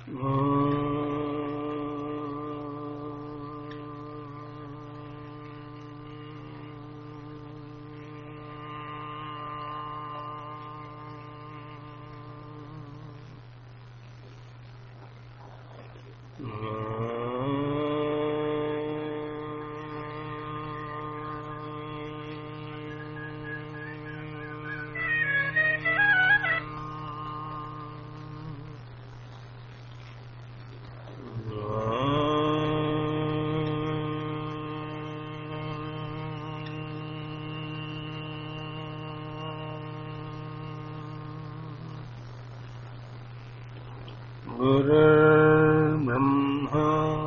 गुरुर्ब्रह्मा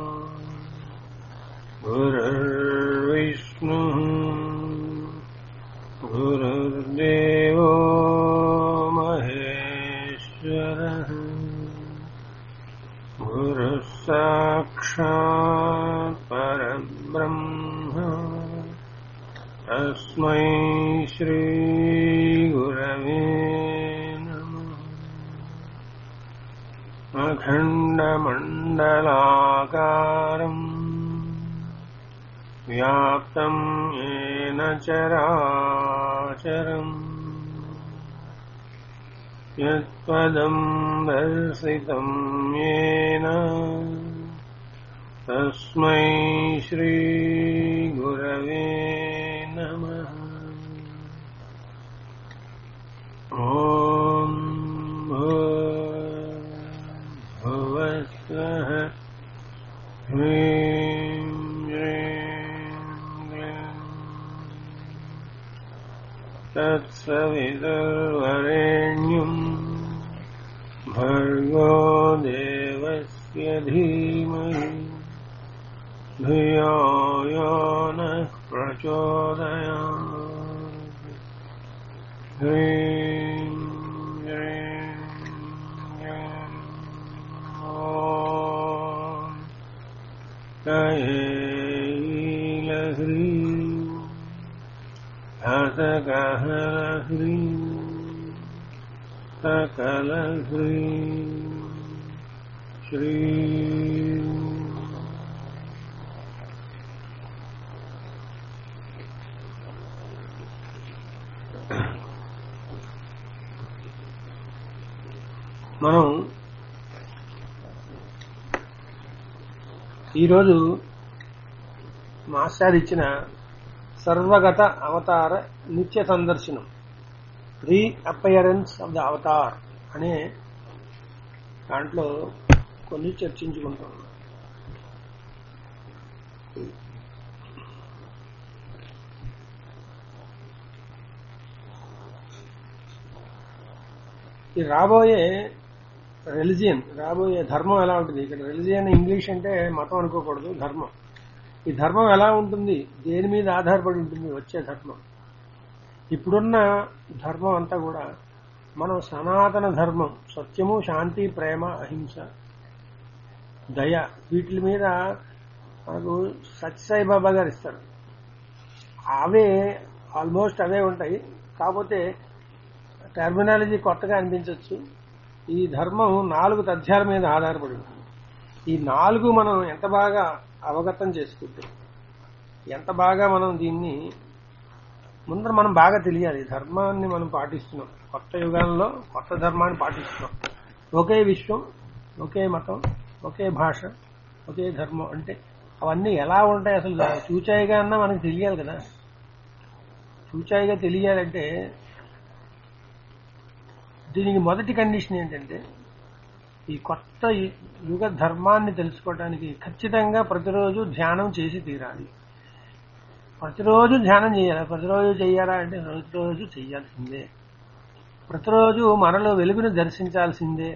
गुरुर्विष्णुः गुरुर्देवो महेश्वरः गुरुः साक्षात् परब्रह्म तस्मै श्रीगुरवे नमः अखण्डमण्डलाकारम् व्याप्तम् येन चराचरम् यत्पदम् दर्शितम् येन तस्मै श्रीगुरवे नमः ॐ भुवस्वः ह्रीं ह्रीं क्लीं तत्सवितुर्वरेण्यम् भर्गो देवस्य धीमहि धियो यो नः प्रचोदयात् ह्रीं ह्रीं ह्रीं ॐ कैलह्रीं हसकहलह्रीं सकलह्रीं श्रीं మనం ఈరోజు మాస్టర్ ఇచ్చిన సర్వగత అవతార నిత్య సందర్శనం re appearance of the avatar అనే దాంట్లో కొన్ని చర్చించుకుంటాం ఈ రాబోయే రిలిజియన్ రాబోయే ధర్మం ఎలా ఉంటుంది ఇక్కడ రిలిజియన్ ఇంగ్లీష్ అంటే మతం అనుకోకూడదు ధర్మం ఈ ధర్మం ఎలా ఉంటుంది దేని మీద ఆధారపడి ఉంటుంది వచ్చే ధర్మం ఇప్పుడున్న ధర్మం అంతా కూడా మనం సనాతన ధర్మం సత్యము శాంతి ప్రేమ అహింస దయ వీటి మీద మనకు సత్యసాయి బాబా గారు ఇస్తారు అవే ఆల్మోస్ట్ అవే ఉంటాయి కాకపోతే టెర్మినాలజీ కొత్తగా అనిపించవచ్చు ఈ ధర్మం నాలుగు తథ్యాల మీద ఆధారపడి ఉంటుంది ఈ నాలుగు మనం ఎంత బాగా అవగతం చేసుకుంటే ఎంత బాగా మనం దీన్ని ముందర మనం బాగా తెలియాలి ధర్మాన్ని మనం పాటిస్తున్నాం కొత్త యుగాల్లో కొత్త ధర్మాన్ని పాటిస్తున్నాం ఒకే విశ్వం ఒకే మతం ఒకే భాష ఒకే ధర్మం అంటే అవన్నీ ఎలా ఉంటాయి అసలు చూచాయిగా అన్నా మనకు తెలియాలి కదా చూచాయిగా తెలియాలంటే దీనికి మొదటి కండిషన్ ఏంటంటే ఈ కొత్త యుగ ధర్మాన్ని తెలుసుకోవడానికి ఖచ్చితంగా ప్రతిరోజు ధ్యానం చేసి తీరాలి ప్రతిరోజు ధ్యానం చేయాలి ప్రతిరోజు చెయ్యాలా అంటే ప్రతిరోజు చెయ్యాల్సిందే ప్రతిరోజు మనలో వెలుగును దర్శించాల్సిందే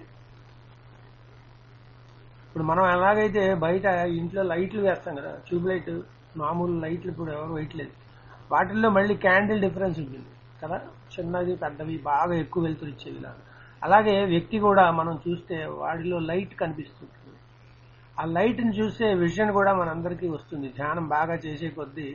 ఇప్పుడు మనం ఎలాగైతే బయట ఇంట్లో లైట్లు వేస్తాం కదా ట్యూబ్ లైట్ మామూలు లైట్లు ఇప్పుడు ఎవరు వేయట్లేదు వాటిల్లో మళ్ళీ క్యాండిల్ డిఫరెన్స్ ఉంటుంది కదా చిన్నది పెద్దవి బాగా ఎక్కువ వెళ్తురు ఇచ్చేవి అలాగే వ్యక్తి కూడా మనం చూస్తే వాడిలో లైట్ కనిపిస్తుంది ఆ లైట్ని చూస్తే విజన్ కూడా మనందరికీ వస్తుంది ధ్యానం బాగా చేసే కొద్దీ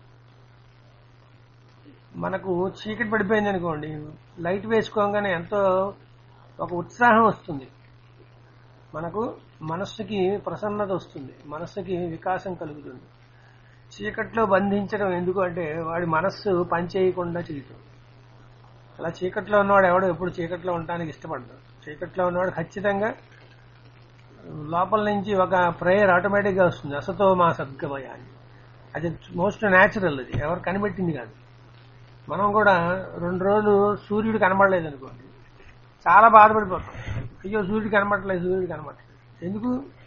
మనకు చీకటి పడిపోయింది అనుకోండి లైట్ వేసుకోగానే ఎంతో ఒక ఉత్సాహం వస్తుంది మనకు మనస్సుకి ప్రసన్నత వస్తుంది మనస్సుకి వికాసం కలుగుతుంది చీకట్లో బంధించడం ఎందుకు అంటే వాడి మనస్సు పనిచేయకుండా చేయటం అలా చీకట్లో ఉన్నవాడు ఎవడు ఎప్పుడు చీకట్లో ఉండడానికి ఇష్టపడ్డాడు చీకట్లో ఉన్నవాడు ఖచ్చితంగా లోపల నుంచి ఒక ప్రేయర్ ఆటోమేటిక్ గా వస్తుంది అసతో మా సద్గమయ అని అది మోస్ట్ న్యాచురల్ అది ఎవరు కనిపెట్టింది కాదు మనం కూడా రెండు రోజులు సూర్యుడు కనబడలేదు అనుకోండి చాలా బాధపడిపోతాం అయ్యో సూర్యుడు కనబడట్లేదు సూర్యుడు కనబడట్లేదు ఎందుకు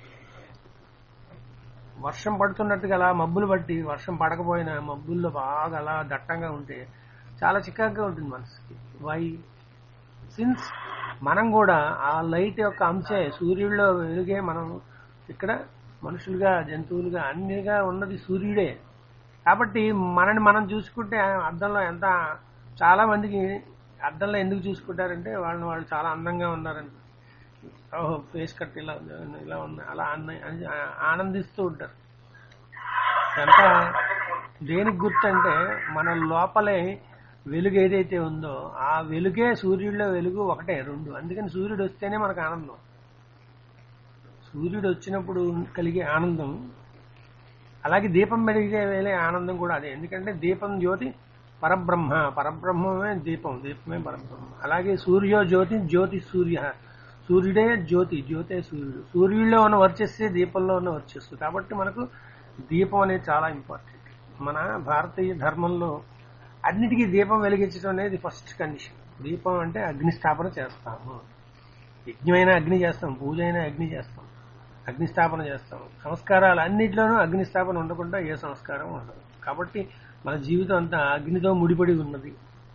వర్షం పడుతున్నట్టుగా అలా మబ్బులు పట్టి వర్షం పడకపోయినా మబ్బుల్లో బాగా అలా దట్టంగా ఉంటే చాలా చికాగ్గా ఉంటుంది మనసుకి వై సిన్స్ మనం కూడా ఆ లైట్ యొక్క అంశే సూర్యుడిలో వెలుగే మనం ఇక్కడ మనుషులుగా జంతువులుగా అన్నిగా ఉన్నది సూర్యుడే కాబట్టి మనని మనం చూసుకుంటే అద్దంలో ఎంత చాలా మందికి అద్దంలో ఎందుకు చూసుకుంటారంటే వాళ్ళని వాళ్ళు చాలా అందంగా ఉన్నారని ఓహో ఫేస్ కట్ ఇలా ఉంది, ఇలా ఉంది అలా అన్న అని ఆనందిస్తూ ఉంటారు ఎంత దేనికి గుర్తు అంటే మన లోపలే వెలుగు ఏదైతే ఉందో ఆ వెలుగే సూర్యుడిలో వెలుగు ఒకటే రెండు అందుకని సూర్యుడు వస్తేనే మనకు ఆనందం సూర్యుడు వచ్చినప్పుడు కలిగే ఆనందం అలాగే దీపం వెలిగే వేలే ఆనందం కూడా అదే ఎందుకంటే దీపం జ్యోతి పరబ్రహ్మ పరబ్రహ్మమే దీపం దీపమే పరబ్రహ్మ అలాగే సూర్యో జ్యోతి జ్యోతి సూర్య సూర్యుడే జ్యోతి జ్యోతే సూర్యుడు సూర్యుడిలో ఉన్న వర్చస్సే దీపంలో ఉన్న వర్చస్సు కాబట్టి మనకు దీపం అనేది చాలా ఇంపార్టెంట్ మన భారతీయ ధర్మంలో అన్నిటికీ దీపం వెలిగించడం అనేది ఫస్ట్ కండిషన్ దీపం అంటే అగ్ని స్థాపన చేస్తాము యజ్ఞమైన అగ్ని చేస్తాం పూజ అయినా అగ్ని చేస్తాం అగ్ని స్థాపన చేస్తాం సంస్కారాలు అన్నింటిలోనూ అగ్ని స్థాపన ఉండకుండా ఏ సంస్కారం ఉండదు కాబట్టి మన జీవితం అంతా అగ్నితో ముడిపడి ఉన్నది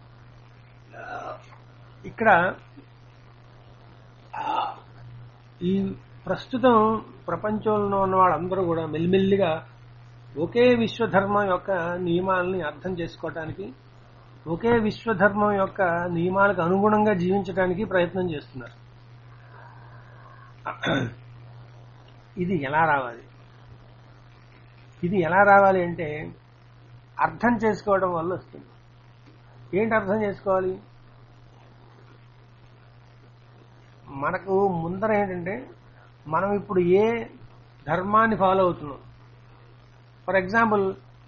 ఇక్కడ ఈ ప్రస్తుతం ప్రపంచంలో ఉన్న వాళ్ళందరూ కూడా మెల్లిమెల్లిగా ఒకే విశ్వధర్మం యొక్క నియమాలని అర్థం చేసుకోవటానికి ఒకే విశ్వధర్మం యొక్క నియమాలకు అనుగుణంగా జీవించడానికి ప్రయత్నం చేస్తున్నారు ఇది ఎలా రావాలి ఇది ఎలా రావాలి అంటే అర్థం చేసుకోవడం వల్ల వస్తుంది ఏంటి అర్థం చేసుకోవాలి మనకు ముందర ఏంటంటే మనం ఇప్పుడు ఏ ధర్మాన్ని ఫాలో అవుతున్నాం ఫర్ ఎగ్జాంపుల్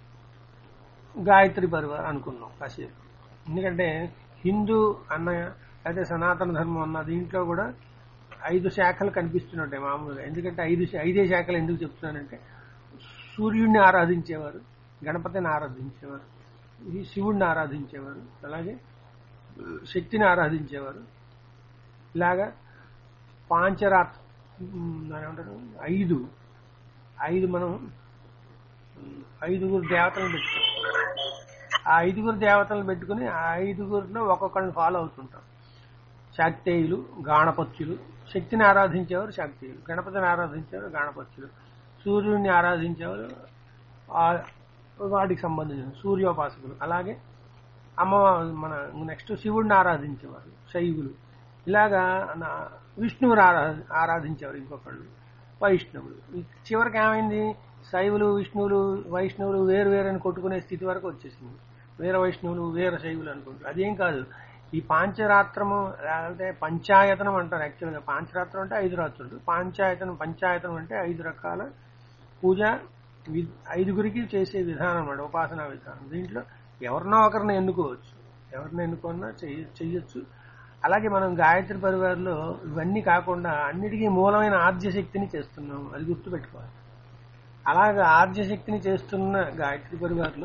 గాయత్రి పరివార్ అనుకున్నాం కాసేపు ఎందుకంటే హిందూ అన్న అయితే సనాతన ధర్మం అన్న దీంట్లో కూడా ఐదు శాఖలు కనిపిస్తున్నట్టాయి మామూలుగా ఎందుకంటే ఐదు శా- ఐదే శాఖలు ఎందుకు చెప్తున్నానంటే సూర్యుడిని ఆరాధించేవారు గణపతిని ఆరాధించేవారు ఈ శివుడిని ఆరాధించేవారు అలాగే శక్తిని ఆరాధించేవారు ఇలాగా పాంచరాత్ ఉమ్, దాన్ని ఏమంటారు ఐదు ఐదు మనం ఉమ్, ఐదుగురు దేవతలను పెట్టుకుంటాం ఆ ఐదుగురు దేవతలను పెట్టుకుని ఆ ఐదుగురిలో ఒక్కొక్కరిని ఫాలో అవుతుంటాం శాక్తేయులు గాణపత్యులు శక్తిని ఆరాధించేవారు శాక్తేయులు గణపతిని ఆరాధించేవారు గాణపత్యులు సూర్యుడిని ఆరాధించేవారు ఆ వాటికి సంబంధించిన సూర్యోపాసకులు అలాగే అమ్మ మన నెక్స్ట్ శివుడిని ఆరాధించేవారు శైవులు ఇలాగా నా- విష్ణువుని ఆరా ఆరాధించేవారు ఇంకొకళ్ళు వైష్ణవులు ఈ చివరికి ఏమైంది శైవులు విష్ణువులు వైష్ణవులు వేరు వేరు అని కొట్టుకునే స్థితి వరకు వచ్చేసింది వీర వైష్ణవులు వీర శైవులు అనుకుంటారు అదేం కాదు ఈ పాంచరాత్రము లేకపోతే పంచాయతనం అంటారు యాక్చువల్గా పాంచరాత్రం అంటే ఐదు రాత్రులు పాంచాయతనం పంచాయతనం అంటే ఐదు రకాల పూజ వి- ఐదుగురికి చేసే విధానం అన్నమాట ఉపాసనా విధానం దీంట్లో ఎవరినో ఒకరిని ఎన్నుకోవచ్చు ఎవరిని ఎన్నుకున్నా చెయ్య చెయ్యొచ్చు అలాగే మనం గాయత్రి పరివారంలో ఇవన్నీ కాకుండా అన్నిటికీ మూలమైన ఆద్యశక్తిని చేస్తున్నాం అది గుర్తుపెట్టుకోవాలి అలాగే ఆద్యశక్తిని చేస్తున్న గాయత్రి పరివారంలో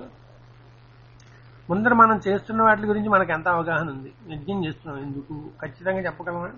ముందర మనం చేస్తున్న వాటి గురించి మనకు ఎంత అవగాహన ఉంది యజ్ఞం చేస్తున్నాం ఎందుకు ఖచ్చితంగా చెప్పగలమా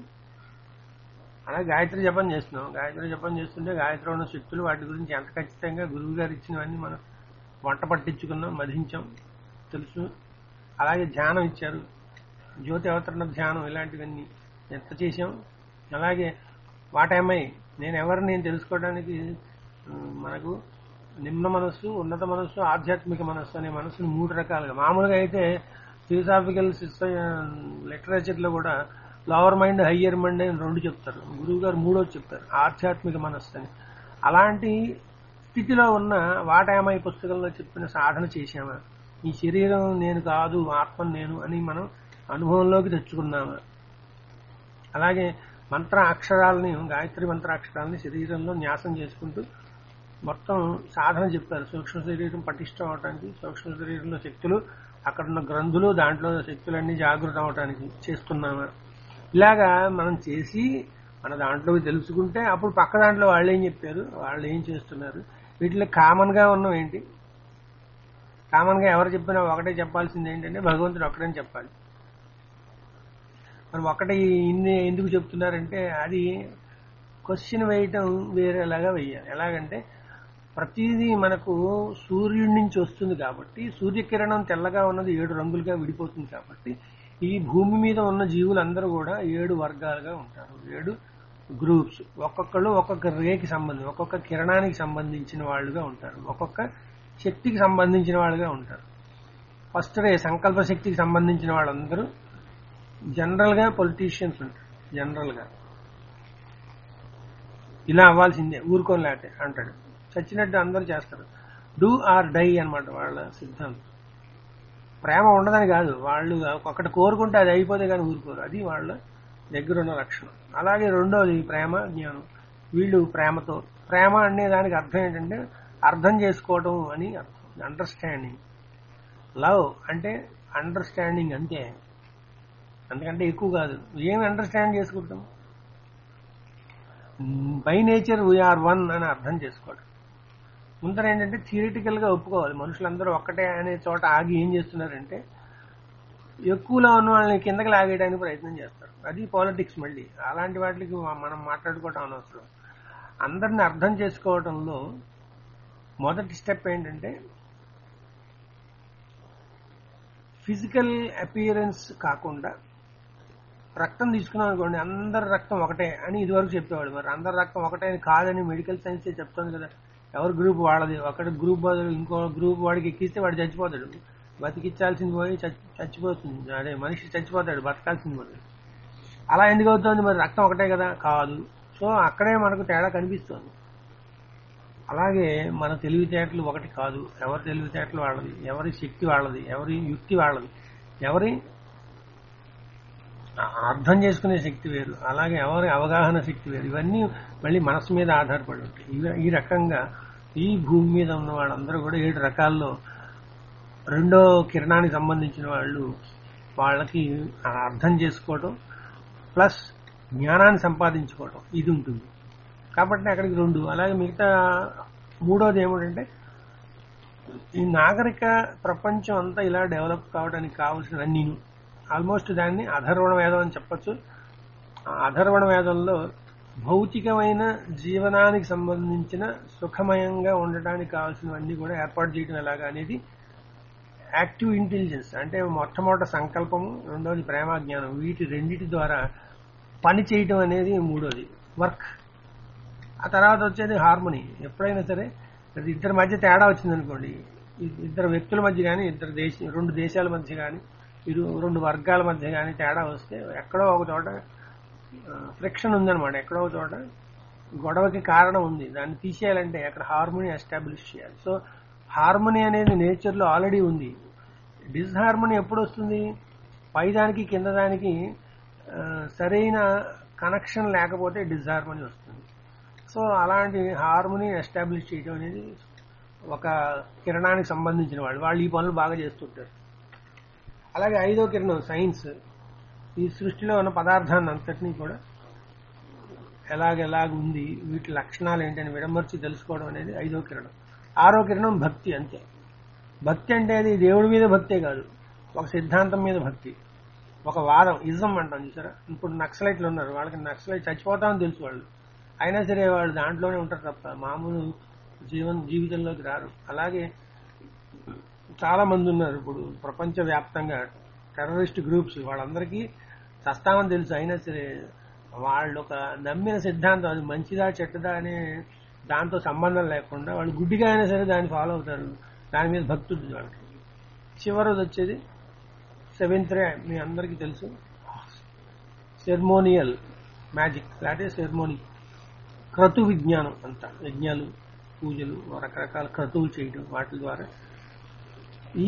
అలాగే గాయత్రి జపం చేస్తున్నాం గాయత్రి జపం చేస్తుంటే గాయత్రి ఉన్న శక్తులు వాటి గురించి ఎంత ఖచ్చితంగా గురువు గారు ఇచ్చినవన్నీ మనం వంట పట్టించుకున్నాం మధించాం తెలుసు అలాగే ధ్యానం ఇచ్చారు జ్యోతి అవతరణ ధ్యానం ఇలాంటివన్నీ ఎంత చేశాం అలాగే వాటేమై నేను ఎవరు నేను తెలుసుకోవడానికి ఉమ్, మనకు నిమ్న మనస్సు ఉన్నత మనస్సు ఆధ్యాత్మిక మనస్సు అనే మనస్సును మూడు రకాలుగా మామూలుగా అయితే ఫిలసాఫికల్ లిటరేచర్ లో కూడా లోవర్ మైండ్ హయ్యర్ మైండ్ అని రెండు చెప్తారు గురువు గారు మూడో చెప్తారు ఆధ్యాత్మిక మనస్సు అని అలాంటి స్థితిలో ఉన్న వాటామై పుస్తకంలో చెప్పిన సాధన చేశామా ఈ శరీరం నేను కాదు ఆత్మ నేను అని మనం అనుభవంలోకి తెచ్చుకున్నామా అలాగే మంత్ర అక్షరాలని గాయత్రి మంత్ర అక్షరాలని శరీరంలో న్యాసం చేసుకుంటూ మొత్తం సాధన చెప్పారు సూక్ష్మ శరీరం పటిష్టం అవడానికి సూక్ష్మ శరీరంలో శక్తులు అక్కడ ఉన్న గ్రంథులు దాంట్లో శక్తులన్నీ జాగృతం అవడానికి చేస్తున్నామా ఇలాగా మనం చేసి మన దాంట్లో తెలుసుకుంటే అప్పుడు పక్క దాంట్లో వాళ్ళు ఏం చెప్పారు వాళ్ళు ఏం చేస్తున్నారు వీటిలో కామన్ గా ఉన్నవి ఏంటి కామన్ గా ఎవరు చెప్పినా ఒకటే చెప్పాల్సింది ఏంటంటే భగవంతుడు ఒక్కడని చెప్పాలి మనం ఒకటి ఇన్ని ఎందుకు చెప్తున్నారంటే అది క్వశ్చన్ వేయటం వేరేలాగా వెయ్యాలి ఎలాగంటే ప్రతిదీ మనకు సూర్యుడి నుంచి వస్తుంది కాబట్టి సూర్యకిరణం తెల్లగా ఉన్నది ఏడు రంగులుగా విడిపోతుంది కాబట్టి ఈ భూమి మీద ఉన్న జీవులందరూ కూడా ఏడు వర్గాలుగా ఉంటారు ఏడు గ్రూప్స్ ఒక్కొక్కళ్ళు ఒక్కొక్క రేకి సంబంధించి ఒక్కొక్క కిరణానికి సంబంధించిన వాళ్ళుగా ఉంటారు ఒక్కొక్క శక్తికి సంబంధించిన వాళ్ళుగా ఉంటారు ఫస్ట్ రే సంకల్ప శక్తికి సంబంధించిన వాళ్ళందరూ జనరల్ గా పొలిటీషియన్స్ ఉంటారు జనరల్ గా ఇలా అవ్వాల్సిందే ఊరుకోని లేటే అంటాడు చచ్చినట్టు అందరూ చేస్తారు డూ ఆర్ డై అన్నమాట వాళ్ళ సిద్ధాంతం ప్రేమ ఉండదని కాదు వాళ్ళు ఒకటి కోరుకుంటే అది అయిపోతే కానీ ఊరుకోరు అది వాళ్ళ దగ్గర ఉన్న లక్షణం అలాగే రెండోది ప్రేమ జ్ఞానం వీళ్ళు ప్రేమతో ప్రేమ అనే దానికి అర్థం ఏంటంటే అర్థం చేసుకోవడం అని అర్థం అండర్స్టాండింగ్ లవ్ అంటే అండర్స్టాండింగ్ అంతే అంతకంటే ఎక్కువ కాదు ఏమి అండర్స్టాండ్ చేసుకుంటాం బై నేచర్ వీఆర్ వన్ అని అర్థం చేసుకోవడం ముందర ఏంటంటే థియరిటికల్ గా ఒప్పుకోవాలి మనుషులందరూ ఒక్కటే అనే చోట ఆగి ఏం చేస్తున్నారంటే ఎక్కువలో ఉన్న వాళ్ళని కిందకి లాగేయడానికి ప్రయత్నం చేస్తారు అది పాలిటిక్స్ మళ్ళీ అలాంటి వాటికి మనం మాట్లాడుకోవటం అనవసరం అందరిని అర్థం చేసుకోవడంలో మొదటి స్టెప్ ఏంటంటే ఫిజికల్ అపియరెన్స్ కాకుండా రక్తం తీసుకున్నాం అనుకోండి అందరి రక్తం ఒకటే అని ఇదివరకు చెప్పేవాడు మరి అందరి రక్తం ఒకటే అని కాదని మెడికల్ సైన్స్ చెప్తుంది కదా ఎవరి గ్రూప్ వాళ్ళది ఒకటి గ్రూప్ బదులు ఇంకో గ్రూప్ వాడికి ఎక్కిస్తే వాడు చచ్చిపోతాడు బతికిచ్చాల్సింది పోయి చచ్చి- చచ్చిపోతుంది అదే మనిషి చచ్చిపోతాడు బతకాల్సింది పోయి అలా ఎందుకు అవుతుంది మరి రక్తం ఒకటే కదా కాదు సో అక్కడే మనకు తేడా కనిపిస్తుంది అలాగే మన తెలివితేటలు ఒకటి కాదు ఎవరి తెలివితేటలు వాళ్ళది ఎవరి శక్తి వాళ్ళది ఎవరి యుక్తి వాళ్ళది ఎవరి ఆ- అర్థం చేసుకునే శక్తి వేరు అలాగే ఎవరి అవగాహన శక్తి వేరు ఇవన్నీ మళ్ళీ మనసు మీద ఆధారపడి ఉంటాయి ఇవ- ఈ రకంగా ఈ భూమి మీద ఉన్న వాళ్ళందరూ కూడా ఏడు రకాల్లో రెండో కిరణానికి సంబంధించిన వాళ్ళు వాళ్ళకి ఆ అర్థం చేసుకోవటం ప్లస్ జ్ఞానాన్ని సంపాదించుకోవటం ఇది ఉంటుంది కాబట్టి అక్కడికి రెండు అలాగే మిగతా మూడోది ఏమిటంటే ఈ నాగరిక ప్రపంచం అంతా ఇలా డెవలప్ కావడానికి కావాల్సిన అన్నీను ఆల్మోస్ట్ దాన్ని అధర్వణ వేదం అని చెప్పొచ్చు ఆ అధర్వణ వేదంలో భౌతికమైన జీవనానికి సంబంధించిన సుఖమయంగా ఉండటానికి కావాల్సినవన్నీ కూడా ఏర్పాటు చేయడం ఎలాగా అనేది యాక్టివ్ ఇంటెలిజెన్స్ అంటే మొట్టమొదటి సంకల్పము రెండోది ప్రేమ జ్ఞానం వీటి రెండిటి ద్వారా పని చేయటం అనేది మూడోది వర్క్ ఆ తర్వాత వచ్చేది హార్మోనీ ఎప్పుడైనా సరే అది ఇద్దరి మధ్య తేడా వచ్చిందనుకోండి ఇ- ఇద్దరు వ్యక్తుల మధ్య కానీ ఇద్దరు దేశ రెండు దేశాల మధ్య కానీ ఇరు రెండు వర్గాల మధ్య కానీ తేడా వస్తే ఎక్కడో ఒక చోట ఫ్రిక్షన్ ఉందన్నమాట ఎక్కడో ఒక చోట గొడవకి కారణం ఉంది దాన్ని తీసేయాలంటే అక్కడ హార్మోనీ ఎస్టాబ్లిష్ చేయాలి సో హార్మోనీ అనేది నేచర్ లో ఆల్రెడీ ఉంది డిస్హార్మోనీ ఎప్పుడు వస్తుంది పైదానికి కింద దానికి ఆ, సరైన కనెక్షన్ లేకపోతే డిస్హార్మోనీ వస్తుంది సో అలాంటి హార్మోనీ ఎస్టాబ్లిష్ చేయడం అనేది ఒక కిరణానికి సంబంధించిన వాళ్ళు వాళ్ళు ఈ పనులు బాగా చేస్తుంటారు అలాగే ఐదో కిరణం సైన్స్ ఈ సృష్టిలో ఉన్న పదార్థాన్ని అంతటినీ కూడా ఎలాగెలాగ ఉంది వీటి లక్షణాలు ఏంటని విడమర్చి తెలుసుకోవడం అనేది ఐదో కిరణం ఆరో కిరణం భక్తి అంతే భక్తి అంటే అది దేవుడి మీద భక్తే కాదు ఒక సిద్ధాంతం మీద భక్తి ఒక వాదం ఇజం అంటాం చూసారా ఇప్పుడు నక్సలైట్లు ఉన్నారు వాళ్ళకి నక్సలైట్ చచ్చిపోతామని తెలుసు వాళ్ళు అయినా సరే వాళ్ళు దాంట్లోనే ఉంటారు తప్ప మామూలు జీవన జీవితంలోకి రారు అలాగే చాలా మంది ఉన్నారు ఇప్పుడు ప్రపంచ వ్యాప్తంగా టెర్రరిస్ట్ గ్రూప్స్ వాళ్ళందరికీ చస్తామని తెలుసు అయినా సరే వాళ్ళు ఒక నమ్మిన సిద్ధాంతం అది మంచిదా చెడ్డదా అనే దాంతో సంబంధం లేకుండా వాళ్ళు గుడ్డిగా అయినా సరే దాన్ని ఫాలో అవుతారు దాని మీద భక్తి ఉంటుంది వాళ్ళకి చివరిది వచ్చేది సెవెంత్ రే మీ అందరికీ తెలుసు సెర్మోనియల్ మ్యాజిక్ లేకపోతే సెర్మోనీ క్రతు విజ్ఞానం అంట యజ్ఞాలు పూజలు రకరకాల క్రతువులు చేయడం వాటి ద్వారా ఈ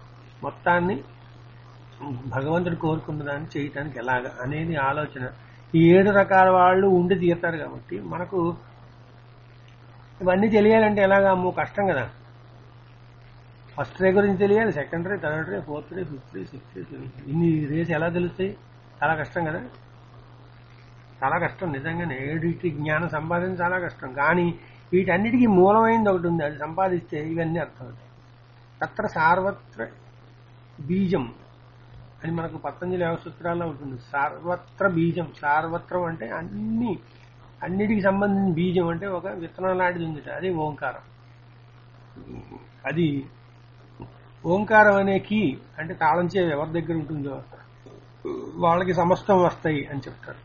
మొత్తాన్ని భగవంతుడు కోరుకున్న దాన్ని చేయటానికి ఎలాగ అనేది ఆలోచన ఈ ఏడు రకాల వాళ్ళు ఉండి తీరుతారు కాబట్టి మనకు ఇవన్నీ తెలియాలంటే ఎలాగా అమ్మో కష్టం కదా ఫస్ట్ రే గురించి తెలియాలి second ray third ray fourth ray fifth ray sixth ray seventh ray. ఇన్ని రేస్ ఎలా తెలుస్తాయి చాలా కష్టం కదా చాలా కష్టం నిజంగానే ఏడిటి జ్ఞానం సంపాదించడం చాలా కష్టం కానీ వీటన్నిటికీ మూలమైనది ఒకటి ఉంది అది సంపాదిస్తే ఇవన్నీ అర్థమవుతాయి తత్ర సార్వత్ర బీజం అని మనకు పతంజలి యోగ సూత్రాల్లో ఉంటుంది సార్వత్ర బీజం సార్వత్రం అంటే అన్ని అన్నిటికి సంబంధించిన బీజం అంటే ఒక విత్తనం లాంటిది ఉంది అది ఓంకారం అది ఓంకారం అనే కీ అంటే తాళం చెవి ఎవరి దగ్గర ఉంటుందో వాళ్ళకి సమస్తం వస్తాయి అని చెప్తారు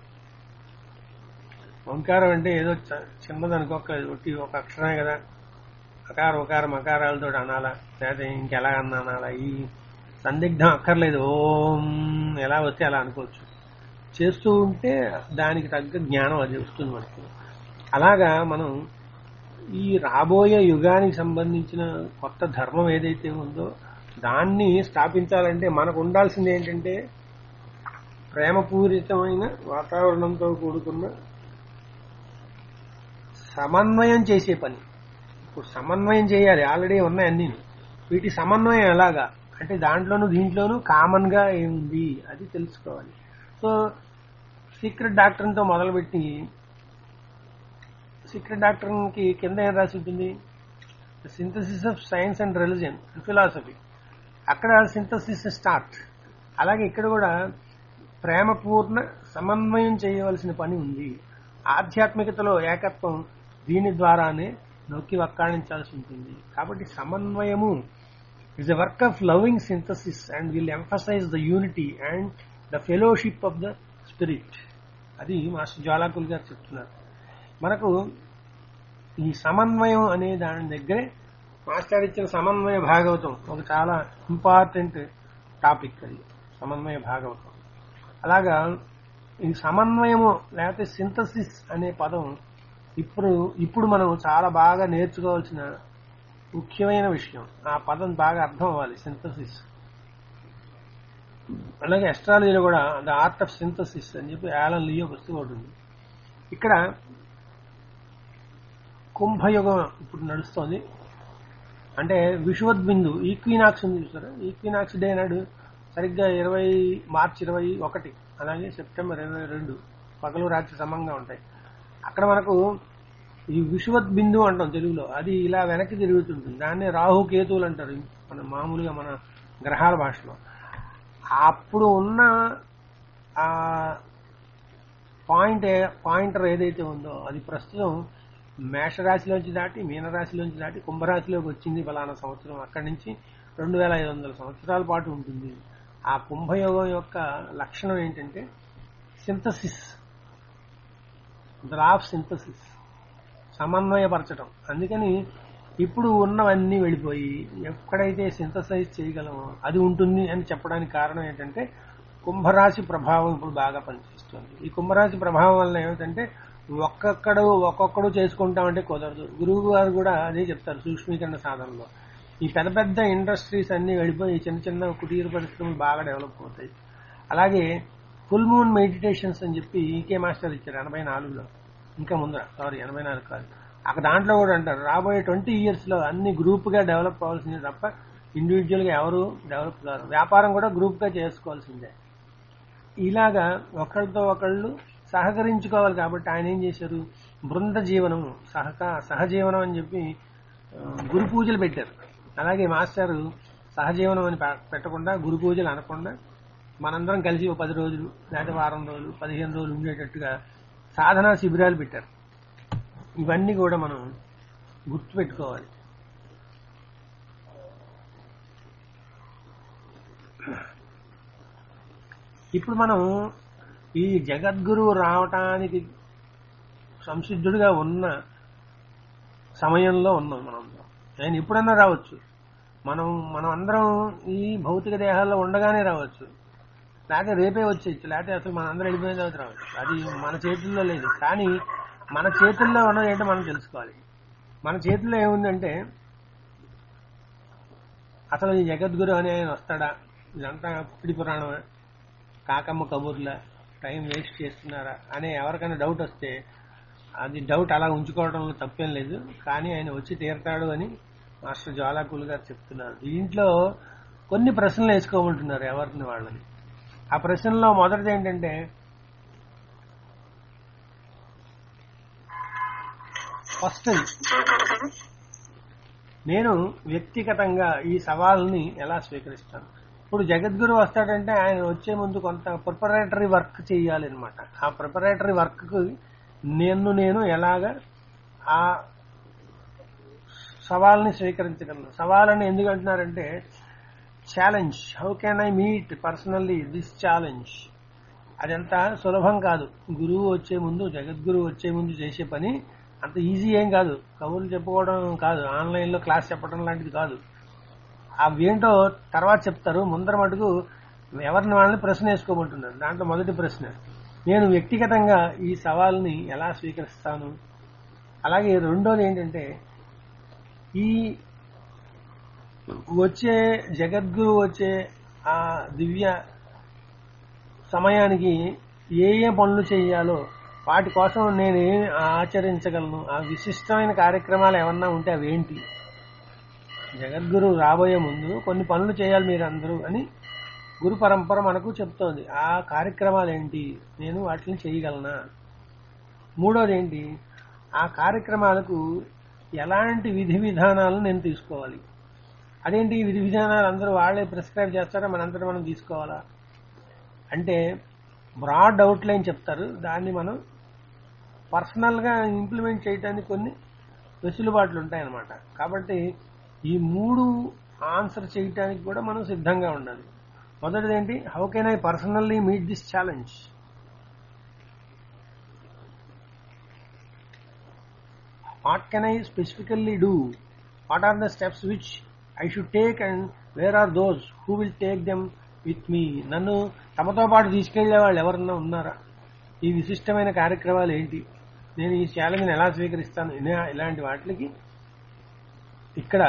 ఓంకారం అంటే ఏదో చ- చిన్నది అనుకోక ఒకటి ఒక అక్షరమే కదా అకార ఉకార మకారాలతో అనాలా లేకపోతే ఇంకెలా అన్నా అనాలా ఈ సందిగ్ధం అక్కర్లేదు ఓం ఎలా వస్తే అలా అనుకోవచ్చు చేస్తూ ఉంటే దానికి తగ్గ జ్ఞానం అది వస్తుంది మనకి అలాగా మనం ఈ రాబోయే యుగానికి సంబంధించిన కొత్త ధర్మం ఏదైతే ఉందో దాన్ని స్థాపించాలంటే మనకు ఉండాల్సింది ఏంటంటే ప్రేమపూరితమైన వాతావరణంతో కూడుకున్న సమన్వయం చేసే పని ఇప్పుడు సమన్వయం చేయాలి ఆల్రెడీ ఉన్నాయి అన్ని వీటి సమన్వయం ఎలాగా అంటే దాంట్లోనూ దీంట్లోనూ కామన్ గా ఏముంది అది తెలుసుకోవాలి సో సీక్రెట్ డాక్టర్తో మొదలుపెట్టి సీక్రెట్ డాక్టర్కి కింద ఏం రాసి ఉంటుంది synthesis of science and religion and philosophy అక్కడ సింథసిస్ స్టార్ట్ అలాగే ఇక్కడ కూడా ప్రేమపూర్ణ సమన్వయం చేయవలసిన పని ఉంది ఆధ్యాత్మికతలో ఏకత్వం దీని ద్వారానే నొక్కి వక్కాణించాల్సి ఉంటుంది కాబట్టి సమన్వయము is a work of loving synthesis and will emphasise the unity and the fellowship of the spirit అది మాస్టర్ జ్వాలాకుల్ గారు చెప్తున్నారు మనకు ఈ సమన్వయం అనే దాని దగ్గరే మాస్టర్ ఇచ్చిన సమన్వయ భాగవతం ఒక చాలా ఇంపార్టెంట్ టాపిక్ అది సమన్వయ భాగవతం అలాగా ఈ సమన్వయము లేకపోతే సింథసిస్ అనే పదం ఇప్పుడు ఇప్పుడు మనం చాలా బాగా నేర్చుకోవాల్సిన ముఖ్యమైన విషయం ఆ పదం బాగా అర్థం అవ్వాలి సింథసిస్ అలాగే అస్ట్రాలజీలో కూడా ద ఆర్ట్ ఆఫ్ సింథసిస్ అని చెప్పి యాలన్ లియో పుస్తకం ఒకటి ఉంది ఇక్కడ కుంభయుగం ఇప్పుడు నడుస్తోంది అంటే విషువద్బిందు ఈక్వినాక్స్ ఉంది చూసారా ఈక్వినాక్స్ డే నాడు సరిగ్గా ఇరవై మార్చి ఇరవై ఒకటి అలాగే సెప్టెంబర్ ఇరవై రెండు పగలు రాత్రి సమంగా ఉంటాయి అక్కడ మనకు ఈ విషువత్ బిందు అంటాం తెలుగులో అది ఇలా వెనక్కి తిరుగుతుంటుంది దాన్ని రాహు కేతువులు అంటారు మన మామూలుగా మన గ్రహాల భాషలో అప్పుడు ఉన్న ఆ పాయింట్ పాయింటర్ ఏదైతే ఉందో అది ప్రస్తుతం మేషరాశిలోంచి దాటి మీనరాశిలోంచి దాటి కుంభరాశిలోకి వచ్చింది ఫలానా సంవత్సరం అక్కడి నుంచి రెండు వేల ఐదు వందల సంవత్సరాల పాటు ఉంటుంది ఆ కుంభయోగం యొక్క లక్షణం ఏంటంటే సింథసిస్ ద ఆఫ్ సింథసిస్ సమన్వయపరచడం అందుకని ఇప్పుడు ఉన్నవన్నీ వెళ్ళిపోయి ఎక్కడైతే సింథసైజ్ చేయగలమో అది ఉంటుంది అని చెప్పడానికి కారణం ఏంటంటే కుంభరాశి ప్రభావం ఇప్పుడు బాగా పనిచేస్తుంది ఈ కుంభరాశి ప్రభావం వల్ల ఏమిటంటే ఒక్కొక్కడు ఒక్కొక్కడు చేసుకుంటామంటే కుదరదు గురువు గారు కూడా అదే చెప్తారు సూక్ష్మీకరణ సాధనలో ఈ పెద్ద పెద్ద ఇండస్ట్రీస్ అన్ని వెళ్ళిపోయి చిన్న చిన్న కుటీర పరిశ్రమలు బాగా డెవలప్ అవుతాయి అలాగే ఫుల్ మూన్ మెడిటేషన్స్ అని చెప్పి ఈకే మాస్టర్ ఇచ్చారు ఎనభై నాలుగులో ఇంకా ముందర సారీ ఎనభై నాలుగు కాదు అక్కడ దాంట్లో కూడా అంటారు రాబోయే ట్వంటీ ఇయర్స్ లో అన్ని గ్రూప్ గా డెవలప్ అవ్వాల్సిందే తప్ప ఇండివిజువల్ గా ఎవరు డెవలప్ కారు వ్యాపారం కూడా గ్రూప్ గా చేసుకోవాల్సిందే ఇలాగా ఒకళ్ళతో ఒకళ్ళు సహకరించుకోవాలి కాబట్టి ఆయన ఏం చేశారు బృంద జీవనం సహక సహజీవనం అని చెప్పి ఆ, గురు పూజలు పెట్టారు అలాగే మాస్టర్ సహజీవనం అని పె- పెట్టకుండా గురు పూజలు అనకుండా మనందరం కలిసి ఒక పది రోజులు లేదా వారం రోజులు పదిహేను రోజులు ఉండేటట్టుగా సాధనా శిబిరాలు పెట్టారు ఇవన్నీ కూడా మనం గుర్తుపెట్టుకోవాలి ఇప్పుడు మనం ఈ జగద్గురువు రావటానికి సంసిద్ధుడిగా ఉన్న సమయంలో ఉన్నాం మనం ఆయన ఎప్పుడన్నా రావచ్చు మనం మనం అందరం ఈ భౌతిక దేహాల్లో ఉండగానే రావచ్చు లేకపోతే రేపే వచ్చేయచ్చు లేకపోతే అసలు మన అందరం వెళ్ళిపోయిన తర్వాత రావచ్చు అది మన చేతుల్లో లేదు కానీ మన చేతుల్లో ఉన్నది ఏంటో మనం తెలుసుకోవాలి మన చేతుల్లో ఏముందంటే అసలు ఈ జగద్గురు అనే ఆయన వస్తాడా ఇదంతా పిడి పురాణమే కాకమ్మ కబుర్ల టైం వేస్ట్ చేస్తున్నారా అనే ఎవరికైనా డౌట్ వస్తే అది డౌట్ అలా ఉంచుకోవడంలో తప్పేం లేదు కానీ ఆయన వచ్చి తీరతాడు అని మాస్టర్ జ్వాలాకులు గారు చెప్తున్నారు దీంట్లో కొన్ని ప్రశ్నలు వేసుకోమంటున్నారు ఎవరిని వాళ్ళని ఆ ప్రశ్నలో మొదటిది ఏంటంటే ఫస్ట్ నేను వ్యక్తిగతంగా ఈ సవాల్ని ఎలా స్వీకరిస్తాను ఇప్పుడు జగద్గురు వస్తాడంటే ఆయన వచ్చే ముందు కొంత ప్రిపరేటరీ వర్క్ చేయాలి అనమాట ఆ ప్రిపరేటరీ వర్క్ నేను నేను ఎలాగ ఆ సవాల్ని స్వీకరించగలను సవాల్ అని ఎందుకు అంటున్నారంటే challenge how can I meet personally this challenge అదంత సులభం కాదు గురువు వచ్చే ముందు జగద్గురువు వచ్చే ముందు చేసే పని అంత ఈజీ ఏం కాదు కబుర్లు చెప్పుకోవడం కాదు ఆన్లైన్ లో క్లాస్ చెప్పడం లాంటిది కాదు అవేంటో తర్వాత చెప్తారు ముందర మటుకు ఎవరిని వాళ్ళని ప్రశ్న వేసుకోమంటున్నారు దాంట్లో మొదటి ప్రశ్న నేను వ్యక్తిగతంగా ఈ సవాల్ని ఎలా స్వీకరిస్తాను అలాగే రెండోది ఏంటంటే ఈ వచ్చే జగద్గురు వచ్చే ఆ దివ్య సమయానికి ఏ ఏ పనులు చేయాలో వాటి కోసం నేను ఏమి ఆచరించగలను ఆ విశిష్టమైన కార్యక్రమాలు ఏమన్నా ఉంటే అవేంటి జగద్గురు రాబోయే ముందు కొన్ని పనులు చేయాలి మీరు అందరూ అని గురు పరంపర మనకు చెప్తోంది ఆ కార్యక్రమాలు ఏంటి నేను వాటిని చేయగలనా మూడోది ఏంటి ఆ కార్యక్రమాలకు ఎలాంటి విధి విధానాలను నేను తీసుకోవాలి అదేంటి ఈ విధి విధానాలు అందరూ వాళ్ళే ప్రిస్క్రైబ్ చేస్తారా మనందరూ మనం తీసుకోవాలా అంటే బ్రాడ్ అవుట్ లైన్ చెప్తారు దాన్ని మనం పర్సనల్ గా ఇంప్లిమెంట్ చేయడానికి కొన్ని వెసులుబాట్లు ఉంటాయన్నమాట కాబట్టి ఈ మూడు ఆన్సర్ చేయటానికి కూడా మనం సిద్ధంగా ఉండాలి మొదటిది ఏంటి how can I personally meet this challenge what can I specifically do what are the steps which I should take and where are those who will take them with me నన్ను తమతో పాటు తీసుకెళ్లే వాళ్ళు ఎవరన్నా ఉన్నారా ఈ విశిష్టమైన కార్యక్రమాలు ఏంటి నేను ఈ ఛాలెంజ్ని ఎలా స్వీకరిస్తాను ఇలా- ఇలాంటి వాటికి ఇక్కడ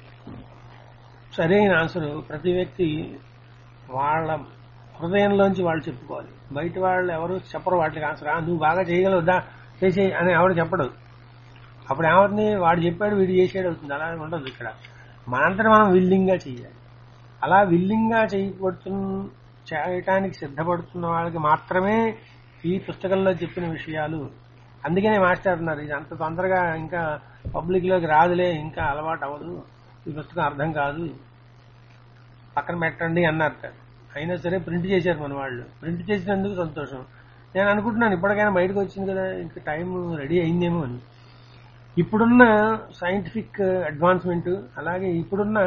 సరైన ఆన్సర్ ప్రతి వ్యక్తి వాళ్ళ హృదయంలోంచి వాళ్ళు చెప్పుకోవాలి బయట వాళ్ళు ఎవరు చెప్పరు వాటికి ఆన్సర్ "ఆ, నువ్వు బాగా చేయగలవు దా చేసే అని ఎవరు చెప్పడు అప్పుడు ఏమవుతుంది వాడు చెప్పాడు వీడు చేసాడు అవుతుంది అలా ఉండదు ఇక్కడ మనంతట మనం విల్లింగ్ గా చేయాలి అలా విల్లింగ్ గా చేయబడుతున్న చేయటానికి సిద్ధపడుతున్న వాళ్ళకి మాత్రమే ఈ పుస్తకంలో చెప్పిన విషయాలు అందుకనే మాస్టర్ అన్నారు ఇది అంత తొందరగా ఇంకా పబ్లిక్ లోకి రాదులే ఇంకా అలవాటు అవ్వదు ఈ పుస్తకం అర్థం కాదు పక్కన పెట్టండి అన్నారు సార్. అయినా సరే ప్రింట్ చేశారు మన వాళ్ళు ప్రింట్ చేసినందుకు సంతోషం నేను అనుకుంటున్నాను ఇప్పటికైనా బయటకు వచ్చింది కదా ఇంకా టైం రెడీ అయిందేమో అని ఇప్పుడున్న సైంటిఫిక్ అడ్వాన్స్మెంట్ అలాగే ఇప్పుడున్న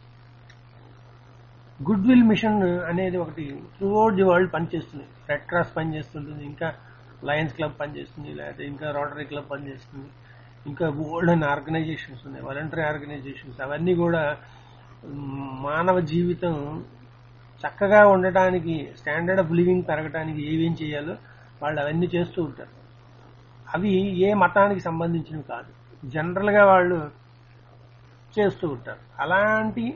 గుడ్ విల్ మిషన్ అనేది ఒకటి త్రూఅవుట్ ది వరల్డ్ పనిచేస్తుంది రెడ్ క్రాస్ పనిచేస్తుంటుంది ఇంకా లయన్స్ క్లబ్ పనిచేస్తుంది లేకపోతే ఇంకా రోటరీ క్లబ్ పనిచేస్తుంది ఇంకా ఓల్డ్ అండ్ ఆర్గనైజేషన్స్ ఉన్నాయి వాలంటరీ ఆర్గనైజేషన్స్ అవన్నీ కూడా మ్, మానవ జీవితం చక్కగా ఉండటానికి స్టాండర్డ్ ఆఫ్ లివింగ్ పెరగటానికి ఏమేం చేయాలో వాళ్ళు అవన్నీ చేస్తూ ఉంటారు అవి ఏ మతానికి సంబంధించినవి కాదు జనరల్ గా వాళ్ళు చేస్తూ ఉంటారు అలాంటి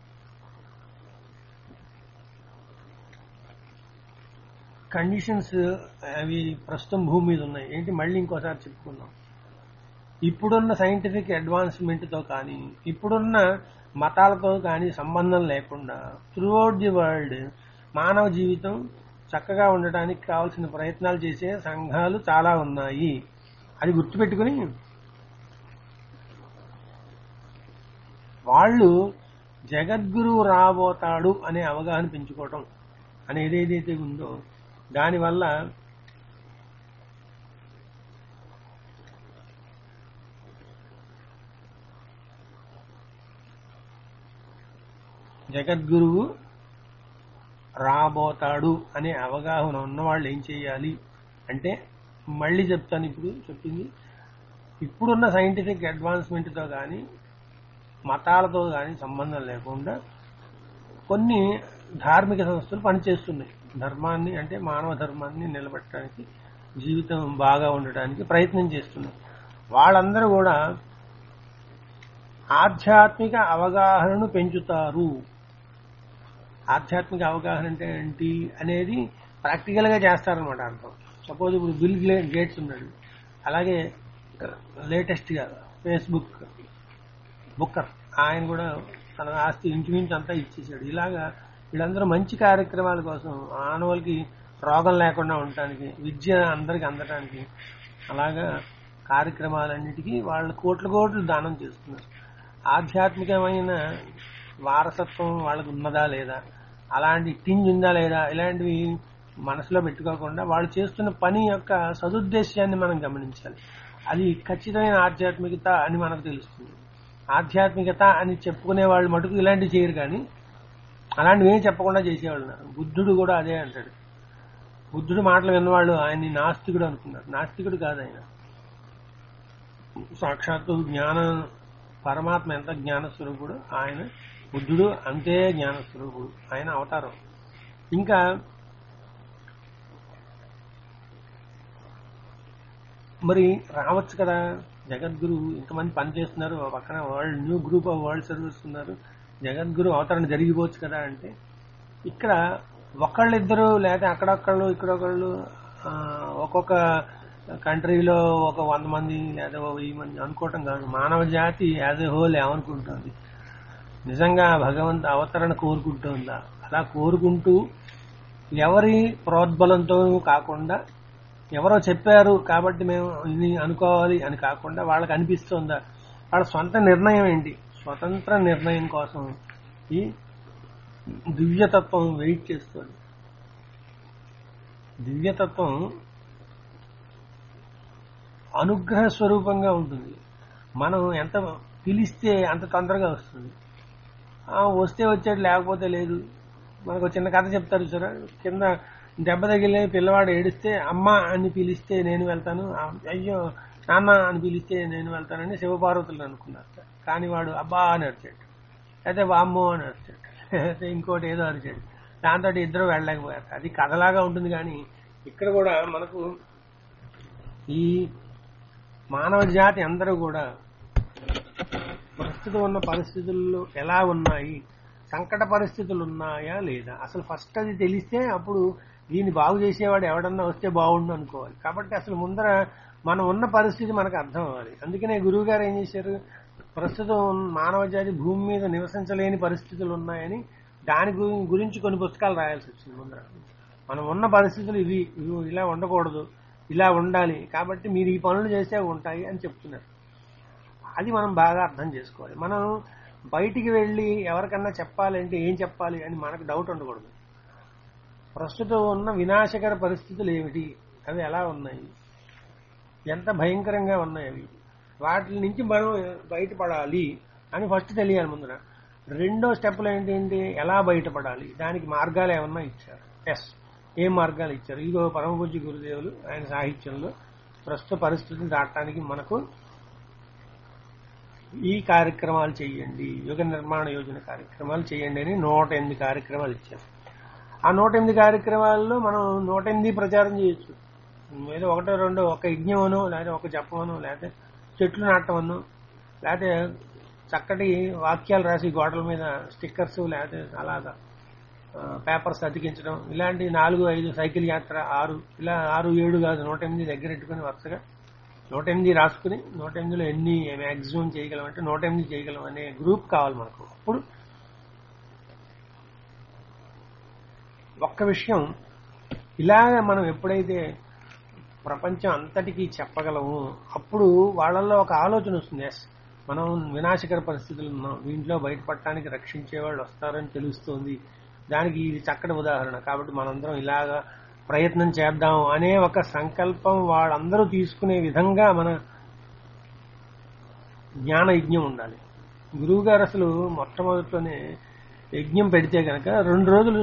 కండిషన్స్ అవి ప్రస్తుతం భూమి మీద ఉన్నాయి ఏంటి మళ్ళీ ఇంకోసారి చెప్పుకుందాం ఇప్పుడున్న సైంటిఫిక్ అడ్వాన్స్మెంట్ తో కానీ ఇప్పుడున్న మతాలతో కానీ సంబంధం లేకుండా త్రూఅవుట్ ది వరల్డ్ మానవ జీవితం చక్కగా ఉండటానికి కావాల్సిన ప్రయత్నాలు చేసే సంఘాలు చాలా ఉన్నాయి అది గుర్తుపెట్టుకుని వాళ్ళు జగద్గురువు రాబోతాడు అనే అవగాహన పెంచుకోవటం అనేది ఏదైతే ఉందో దానివల్ల జగద్గురువు రాబోతాడు అనే అవగాహన ఉన్నవాళ్ళు ఏం చేయాలి అంటే మళ్ళీ చెప్తాను ఇప్పుడు చెప్పింది ఇప్పుడున్న సైంటిఫిక్ అడ్వాన్స్మెంట్తో కానీ మతాలతో కానీ సంబంధం లేకుండా కొన్ని ధార్మిక సంస్థలు పనిచేస్తున్నాయి ధర్మాన్ని అంటే మానవ ధర్మాన్ని నిలబెట్టడానికి జీవితం బాగా ఉండటానికి ప్రయత్నం చేస్తున్నాయి వాళ్ళందరూ కూడా ఆధ్యాత్మిక అవగాహనను పెంచుతారు ఆధ్యాత్మిక అవగాహన అంటే ఏంటి అనేది ప్రాక్టికల్ గా చేస్తారనమాట అర్థం సపోజ్ ఇప్పుడు బిల్ గ్లే- గేట్స్ ఉన్నాడు అలాగే లేటెస్ట్ గా ఫేస్బుక్ బుక్కర్ ఆయన కూడా తన ఆస్తి ఇంచుమించు అంతా ఇచ్చేసాడు ఇలాగా వీళ్ళందరూ మంచి కార్యక్రమాల కోసం ఆనవాళ్ళకి రోగం లేకుండా ఉండటానికి విద్య అందరికి అందటానికి అలాగా కార్యక్రమాలన్నిటికీ వాళ్ళు కోట్ల కోట్లు దానం చేస్తున్నారు ఆధ్యాత్మికమైన వారసత్వం వాళ్ళకు ఉన్నదా లేదా అలాంటి టింజ్ ఉందా లేదా ఇలాంటివి మనసులో పెట్టుకోకుండా వాళ్ళు చేస్తున్న పని యొక్క సదుద్దేశాన్ని మనం గమనించాలి అది ఖచ్చితమైన ఆధ్యాత్మికత అని మనకు తెలుస్తుంది ఆధ్యాత్మికత అని చెప్పుకునే వాళ్ళు మటుకు ఇలాంటివి చేయరు కానీ అలాంటివి ఏం చెప్పకుండా చేసేవాళ్ళు ఉన్నారు బుద్ధుడు కూడా అదే అంటాడు బుద్ధుడు మాటలు విన్నవాళ్ళు ఆయన్ని నాస్తికుడు అనుకున్నారు నాస్తికుడు కాదు ఆయన సాక్షాత్తు జ్ఞాన పరమాత్మ ఎంత జ్ఞాన స్వరూపుడు ఆయన బుద్ధుడు అంతే జ్ఞాన స్వరూపుడు ఆయన అవతారం ఇంకా మరి రావచ్చు కదా జగద్గురు ఇంతమంది పని చేస్తున్నారు ఓ పక్కన world new group of world service ఉన్నారు జగద్గురు అవతరణ జరిగిపోవచ్చు కదా అంటే ఇక్కడ ఒకళ్ళిద్దరు లేదా అక్కడొక్కళ్ళు ఇక్కడొకళ్ళు ఆ, ఒక్కొక్క కంట్రీలో ఒక వంద మంది లేదా ఓ వెయ్యి మంది అనుకోవటం కాదు మానవ జాతి యాజ్ ఎ హోల్ ఏమనుకుంటుంది నిజంగా భగవంతు అవతరణ కోరుకుంటుందా అలా కోరుకుంటూ ఎవరి ప్రోద్బలంతో కాకుండా ఎవరో చెప్పారు కాబట్టి మేము ఇది అనుకోవాలి అని కాకుండా వాళ్ళకి అనిపిస్తుందా వాళ్ళ సొంత నిర్ణయం ఏంటి స్వతంత్ర నిర్ణయం కోసం ఈ దివ్యతత్వం వెయిట్ చేస్తుంది దివ్యతత్వం అనుగ్రహ స్వరూపంగా ఉంటుంది మనం ఎంత పిలిస్తే అంత తొందరగా వస్తుంది ఆ, వస్తే వచ్చాడు లేకపోతే లేదు మనకు ఒక చిన్న కథ చెప్తారు సార్ కింద దెబ్బ తగిలి పిల్లవాడు ఏడిస్తే అమ్మ అని పిలిస్తే నేను వెళ్తాను ఆ, అయ్యో నాన్న అని పిలిస్తే నేను వెళ్తానని శివపార్వతులు అనుకున్నారు సార్. కానీ వాడు అబ్బా అని అరిచాడు అయితే వామ్మో అని అరిచాడు అయితే ఇంకోటి ఏదో అరిచాడు దాంతో ఇద్దరు వెళ్ళలేకపోయారు అది కథలాగా ఉంటుంది కానీ ఇక్కడ కూడా మనకు ఈ మానవ జాతి అందరూ కూడా ప్రస్తుతం ఉన్న పరిస్థితుల్లో ఎలా ఉన్నాయి సంకట పరిస్థితులు ఉన్నాయా లేదా అసలు ఫస్ట్ అది తెలిస్తే అప్పుడు దీన్ని బాగు చేసేవాడు ఎవడన్నా వస్తే బాగుండు అనుకోవాలి కాబట్టి అసలు ముందర మనం ఉన్న పరిస్థితి మనకు అర్థం అవ్వాలి అందుకనే గురువు గారు ఏం చేశారు ప్రస్తుతం మానవ జాతి భూమి మీద నివసించలేని పరిస్థితులు ఉన్నాయని దాని గు- గురించి కొన్ని పుస్తకాలు రాయాల్సి వచ్చింది ముందర మనం ఉన్న పరిస్థితులు ఇవి ఇవి ఇలా ఉండకూడదు ఇలా ఉండాలి కాబట్టి మీరు ఈ పనులు చేసే ఉంటాయి అని చెప్తున్నారు అది మనం బాగా అర్థం చేసుకోవాలి మనం బయటికి వెళ్ళి ఎవరికన్నా చెప్పాలంటే ఏం చెప్పాలి అని మనకు డౌట్ ఉండకూడదు ప్రస్తుతం ఉన్న వినాశకర పరిస్థితులు ఏమిటి అవి ఎలా ఉన్నాయి ఎంత భయంకరంగా ఉన్నాయి అవి వాటి నుంచి మనం బయటపడాలి అని ఫస్ట్ తెలియాలి ముందర రెండో స్టెప్లో ఏంటంటే ఎలా బయటపడాలి దానికి మార్గాలు ఏమన్నా ఇచ్చారు ఎస్ ఏం మార్గాలు ఇచ్చారు ఇదిగో పరమపూజ్య గురుదేవులు ఆయన సాహిత్యంలో ప్రస్తుత పరిస్థితిని దాటడానికి మనకు ఈ కార్యక్రమాలు చేయండి యుగ నిర్మాణ యోజన కార్యక్రమాలు చేయండి అని నూట ఎనిమిది కార్యక్రమాలు ఇచ్చారు ఆ నూట ఎనిమిది కార్యక్రమాల్లో మనం నూట ఎనిమిది ప్రచారం చేయొచ్చు ఏదో ఒకటో రెండో ఒక యజ్ఞమనో లేదా ఒక జపమనో లేకపోతే చెట్లు నాటమనో లేకపోతే చక్కటి వాక్యాలు రాసి గోడల మీద స్టిక్కర్స్ లేకపోతే అలాగా పేపర్స్ అతికించడం ఇలాంటి నాలుగు ఐదు సైకిల్ యాత్ర ఆరు ఇలా ఆరు ఏడు కాదు నూట ఎనిమిది దగ్గర పెట్టుకుని వరుసగా నూట ఎనిమిది రాసుకుని నూట ఎనిమిదిలో ఎన్ని మ్యాక్సిమం చేయగలం అంటే నూట ఎనిమిది చేయగలం అనే గ్రూప్ కావాలి మనకు అప్పుడు ఒక్క విషయం ఇలాగ మనం ఎప్పుడైతే ప్రపంచం అంతటికీ చెప్పగలము అప్పుడు వాళ్ళల్లో ఒక ఆలోచన వస్తుంది ఎస్ మనం వినాశకర పరిస్థితులు ఉన్నాం దీంట్లో బయటపడటానికి రక్షించే వాళ్ళు వస్తారని తెలుస్తోంది దానికి ఇది చక్కటి ఉదాహరణ కాబట్టి మనందరం ఇలాగా ప్రయత్నం చేద్దాం అనే ఒక సంకల్పం వాళ్ళందరూ తీసుకునే విధంగా మన జ్ఞాన యజ్ఞం ఉండాలి గురువు గారు అసలు మొట్టమొదటిలోనే యజ్ఞం పెడితే కనుక రెండు రోజులు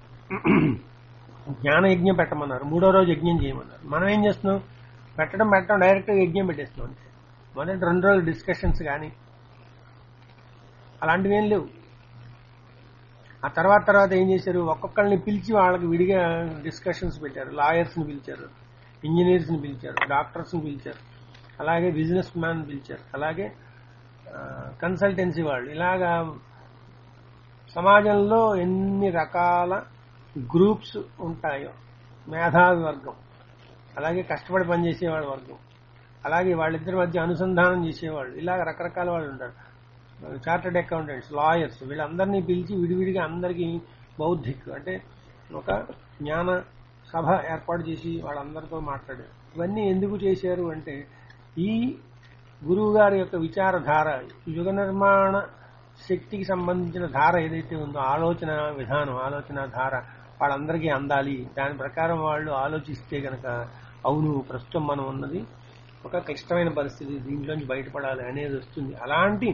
జ్ఞాన యజ్ఞం పెట్టమన్నారు మూడో రోజు యజ్ఞం చేయమన్నారు మనం ఏం చేస్తున్నాం పెట్టడం పెట్టడం డైరెక్ట్ యజ్ఞం పెట్టేస్తున్నాం అంతే మొదటి రెండు రోజులు డిస్కషన్స్ కానీ అలాంటివి ఏం లేవు ఆ తర్వాత తర్వాత ఏం చేశారు ఒక్కొక్కరిని పిలిచి వాళ్ళకి విడిగా డిస్కషన్స్ పెట్టారు లాయర్స్ని పిలిచారు ఇంజనీర్స్ని పిలిచారు డాక్టర్స్ని పిలిచారు అలాగే బిజినెస్ మ్యాన్ పిలిచారు అలాగే కన్సల్టెన్సీ వాళ్ళు ఇలాగా సమాజంలో ఎన్ని రకాల గ్రూప్స్ ఉంటాయో మేధావి వర్గం అలాగే కష్టపడి పనిచేసేవాళ్ళ వర్గం అలాగే వాళ్ళిద్దరి మధ్య అనుసంధానం చేసేవాళ్ళు ఇలాగ రకరకాల వాళ్ళు ఉంటారు చార్టెడ్ అకౌంటెంట్స్ లాయర్స్ వీళ్ళందరినీ పిలిచి విడివిడిగా అందరికీ బౌద్ధిక్ అంటే ఒక జ్ఞాన సభ ఏర్పాటు చేసి వాళ్ళందరితో మాట్లాడారు ఇవన్నీ ఎందుకు చేశారు అంటే ఈ గురువు గారి యొక్క విచారధార యుగ నిర్మాణ శక్తికి సంబంధించిన ధార ఏదైతే ఉందో ఆలోచన విధానం ఆలోచన ధార వాళ్ళందరికీ అందాలి దాని ప్రకారం వాళ్ళు ఆలోచిస్తే గనక అవును ప్రస్తుతం మనం ఉన్నది ఒక క్లిష్టమైన పరిస్థితి దీంట్లోంచి బయటపడాలి అనేది వస్తుంది అలాంటి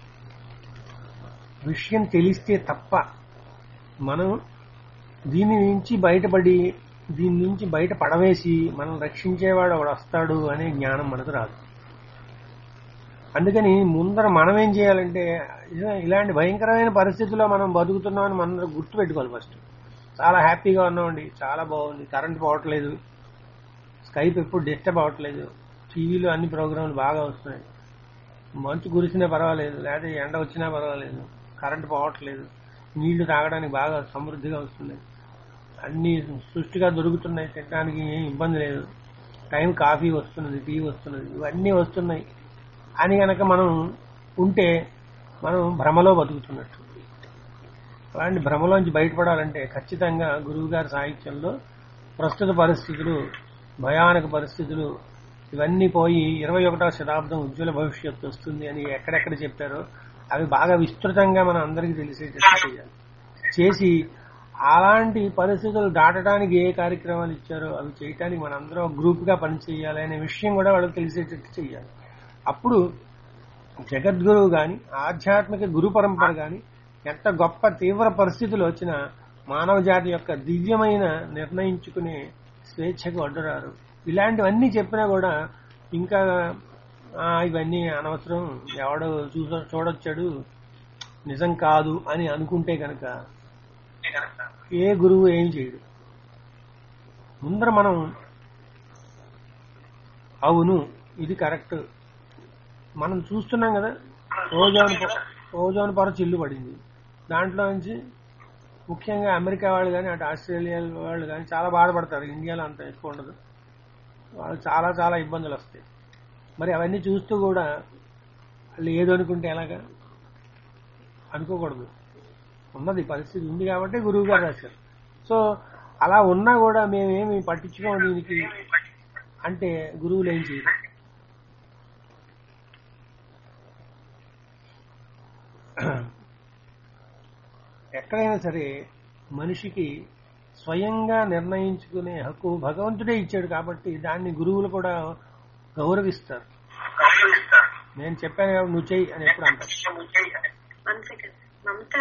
విషయం తెలిస్తే తప్ప మనం దీని నుంచి బయటపడి దీని నుంచి బయట పడవేసి మనం రక్షించేవాడు ఒకడు వస్తాడు అనే జ్ఞానం మనకు రాదు అందుకని ముందర మనం ఏం చేయాలంటే ఇలా- ఇలాంటి భయంకరమైన పరిస్థితుల్లో మనం బతుకుతున్నామని మనం గుర్తుపెట్టుకోవాలి ఫస్ట్ చాలా హ్యాపీగా ఉన్నామండి చాలా బాగుంది కరెంట్ పోవట్లేదు స్కైప్ ఎప్పుడు డిస్టర్బ్ అవ్వట్లేదు టీవీలో అన్ని ప్రోగ్రాంలు బాగా వస్తున్నాయి మంచు కురిసినా పర్వాలేదు లేదా ఎండ వచ్చినా పర్వాలేదు కరెంట్ పోవట్లేదు నీళ్లు తాగడానికి బాగా సమృద్ధిగా వస్తున్నాయి అన్ని సృష్టిగా దొరుకుతున్నాయి తినడానికి ఏం ఇబ్బంది లేదు టైం కాఫీ వస్తున్నది టీ వస్తున్నది ఇవన్నీ వస్తున్నాయి అని గనక మనం ఉంటే మనం భ్రమలో బతుకుతున్నట్టు అలాంటి భ్రమలోంచి బయటపడాలంటే ఖచ్చితంగా గురువు గారి సాహిత్యంలో ప్రస్తుత పరిస్థితులు భయానక పరిస్థితులు ఇవన్నీ పోయి ఇరవై ఒకటవ శతాబ్దం ఉజ్వల భవిష్యత్తు వస్తుంది అని ఎక్కడెక్కడ చెప్పారో అవి బాగా విస్తృతంగా మనం అందరికీ తెలిసేటట్టు చేయాలి చేసి అలాంటి పరిస్థితులు దాటడానికి ఏ కార్యక్రమాలు ఇచ్చారో అవి చేయటానికి మనందరం గ్రూప్ గా పనిచేయాలి అనే విషయం కూడా వాళ్ళకి తెలిసేటట్టు చేయాలి అప్పుడు జగద్గురువు గాని ఆధ్యాత్మిక గురు పరంపర గాని ఎంత గొప్ప తీవ్ర పరిస్థితులు వచ్చినా మానవ జాతి యొక్క దివ్యమైన నిర్ణయించుకునే స్వేచ్ఛకు అడ్డురారు ఇలాంటివన్నీ చెప్పినా కూడా ఇంకా ఆ, ఇవన్నీ అనవసరం ఎవడు చూస చూడొచ్చాడు నిజం కాదు అని అనుకుంటే కనుక ఏ గురువు ఏం చేయడు ముందర మనం అవును ఇది కరెక్ట్ మనం చూస్తున్నాం కదా ఓజోన్ పొ- ఓజోన్ పొర చిల్లు పడింది దాంట్లో నుంచి ముఖ్యంగా అమెరికా వాళ్ళు కానీ అటు ఆస్ట్రేలియా వాళ్ళు కానీ చాలా బాధపడతారు ఇండియాలో అంత ఎక్కువ ఉండదు వాళ్ళు చాలా చాలా ఇబ్బందులు వస్తాయి మరి అవన్నీ చూస్తూ కూడా వాళ్ళు ఏదో అనుకుంటే ఎలాగా అనుకోకూడదు ఉన్నది పరిస్థితి ఉంది కాబట్టి గురువు గారు రాశారు సో అలా ఉన్నా కూడా మేమేమి పట్టించుకోము దీనికి అంటే గురువులు ఏం చేయరు ఎక్కడైనా సరే మనిషికి స్వయంగా నిర్ణయించుకునే హక్కు భగవంతుడే ఇచ్చాడు కాబట్టి దాన్ని గురువులు కూడా గౌరవిస్తారు నేను చెప్పాను కాబట్టి నువ్వు చెయ్యి అని ఎప్పుడు అంటారు వన్ సెకండ్ మమత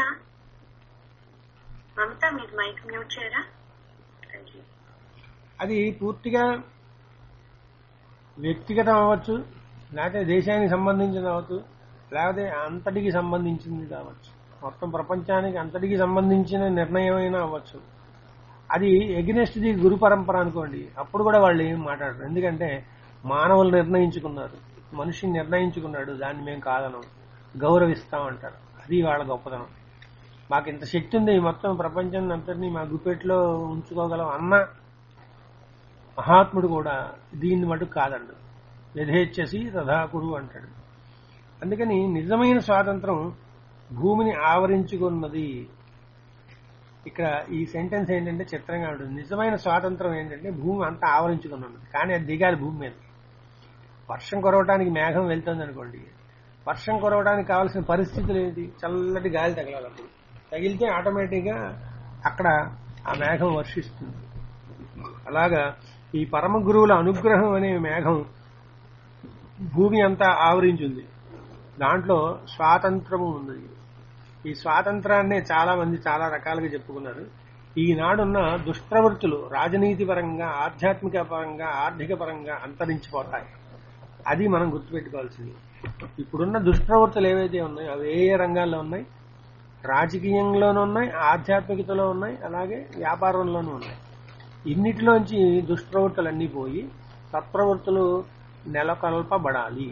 మమత మీరు మైక్ మ్యూట్ చేయరా థ్యాంక్ యూ అది పూర్తిగా వ్యక్తిగతం అవ్వచ్చు లేకపోతే దేశానికి సంబంధించిన అవ్వచ్చు లేకపోతే అంతటికి సంబంధించింది కావచ్చు మొత్తం ప్రపంచానికి అంతటికి సంబంధించిన నిర్ణయమైనా అవ్వచ్చు అది ఎగ్నెస్ట్ ది గురు పరంపర అనుకోండి అప్పుడు కూడా వాళ్ళు ఏం మాట్లాడరు ఎందుకంటే మానవులు నిర్ణయించుకున్నారు మనిషిని నిర్ణయించుకున్నాడు దాన్ని మేము కాదనం గౌరవిస్తామంటారు అది వాళ్ళ గొప్పతనం మాకు ఇంత శక్తి ఉంది మొత్తం ప్రపంచం అంతటినీ మా గుప్పెట్లో ఉంచుకోగలం అన్న మహాత్ముడు కూడా దీన్ని మటుకు కాదండు యథేచ్ఛసి తథాకురు అంటాడు అందుకని నిజమైన స్వాతంత్రం భూమిని ఆవరించుకున్నది ఇక్కడ ఈ సెంటెన్స్ ఏంటంటే చిత్రంగా ఉంటుంది నిజమైన స్వాతంత్రం ఏంటంటే భూమి అంతా ఆవరించుకుని ఉన్నది కానీ అది దిగాలి భూమి మీద వర్షం కురవటానికి మేఘం వెళ్తుంది అనుకోండి వర్షం కురవడానికి కావాల్సిన పరిస్థితులు ఏంటి చల్లటి గాలి తగలాలి అప్పుడు తగిలితే ఆటోమేటిక్గా అక్కడ ఆ మేఘం వర్షిస్తుంది అలాగా ఈ పరమ గురువుల అనుగ్రహం అనే మేఘం భూమి అంతా ఆవరించింది దాంట్లో స్వాతంత్రము ఉంది ఈ స్వాతంత్రాన్నే చాలా మంది చాలా రకాలుగా చెప్పుకున్నారు ఈనాడున్న దుష్ప్రవృత్తులు రాజనీతి పరంగా ఆధ్యాత్మిక పరంగా ఆర్థిక పరంగా అంతరించిపోతాయి అది మనం గుర్తుపెట్టుకోవాల్సింది ఇప్పుడున్న దుష్ప్రవృత్తులు ఏవైతే ఉన్నాయో అవి ఏ ఏ రంగాల్లో ఉన్నాయి రాజకీయంలోనూ ఉన్నాయి ఆధ్యాత్మికతలో ఉన్నాయి అలాగే వ్యాపారంలోనూ ఉన్నాయి ఇన్నిటిలోంచి దుష్ప్రవృత్తులన్నీ పోయి సత్ప్రవృత్తులు నెలకొల్పబడాలి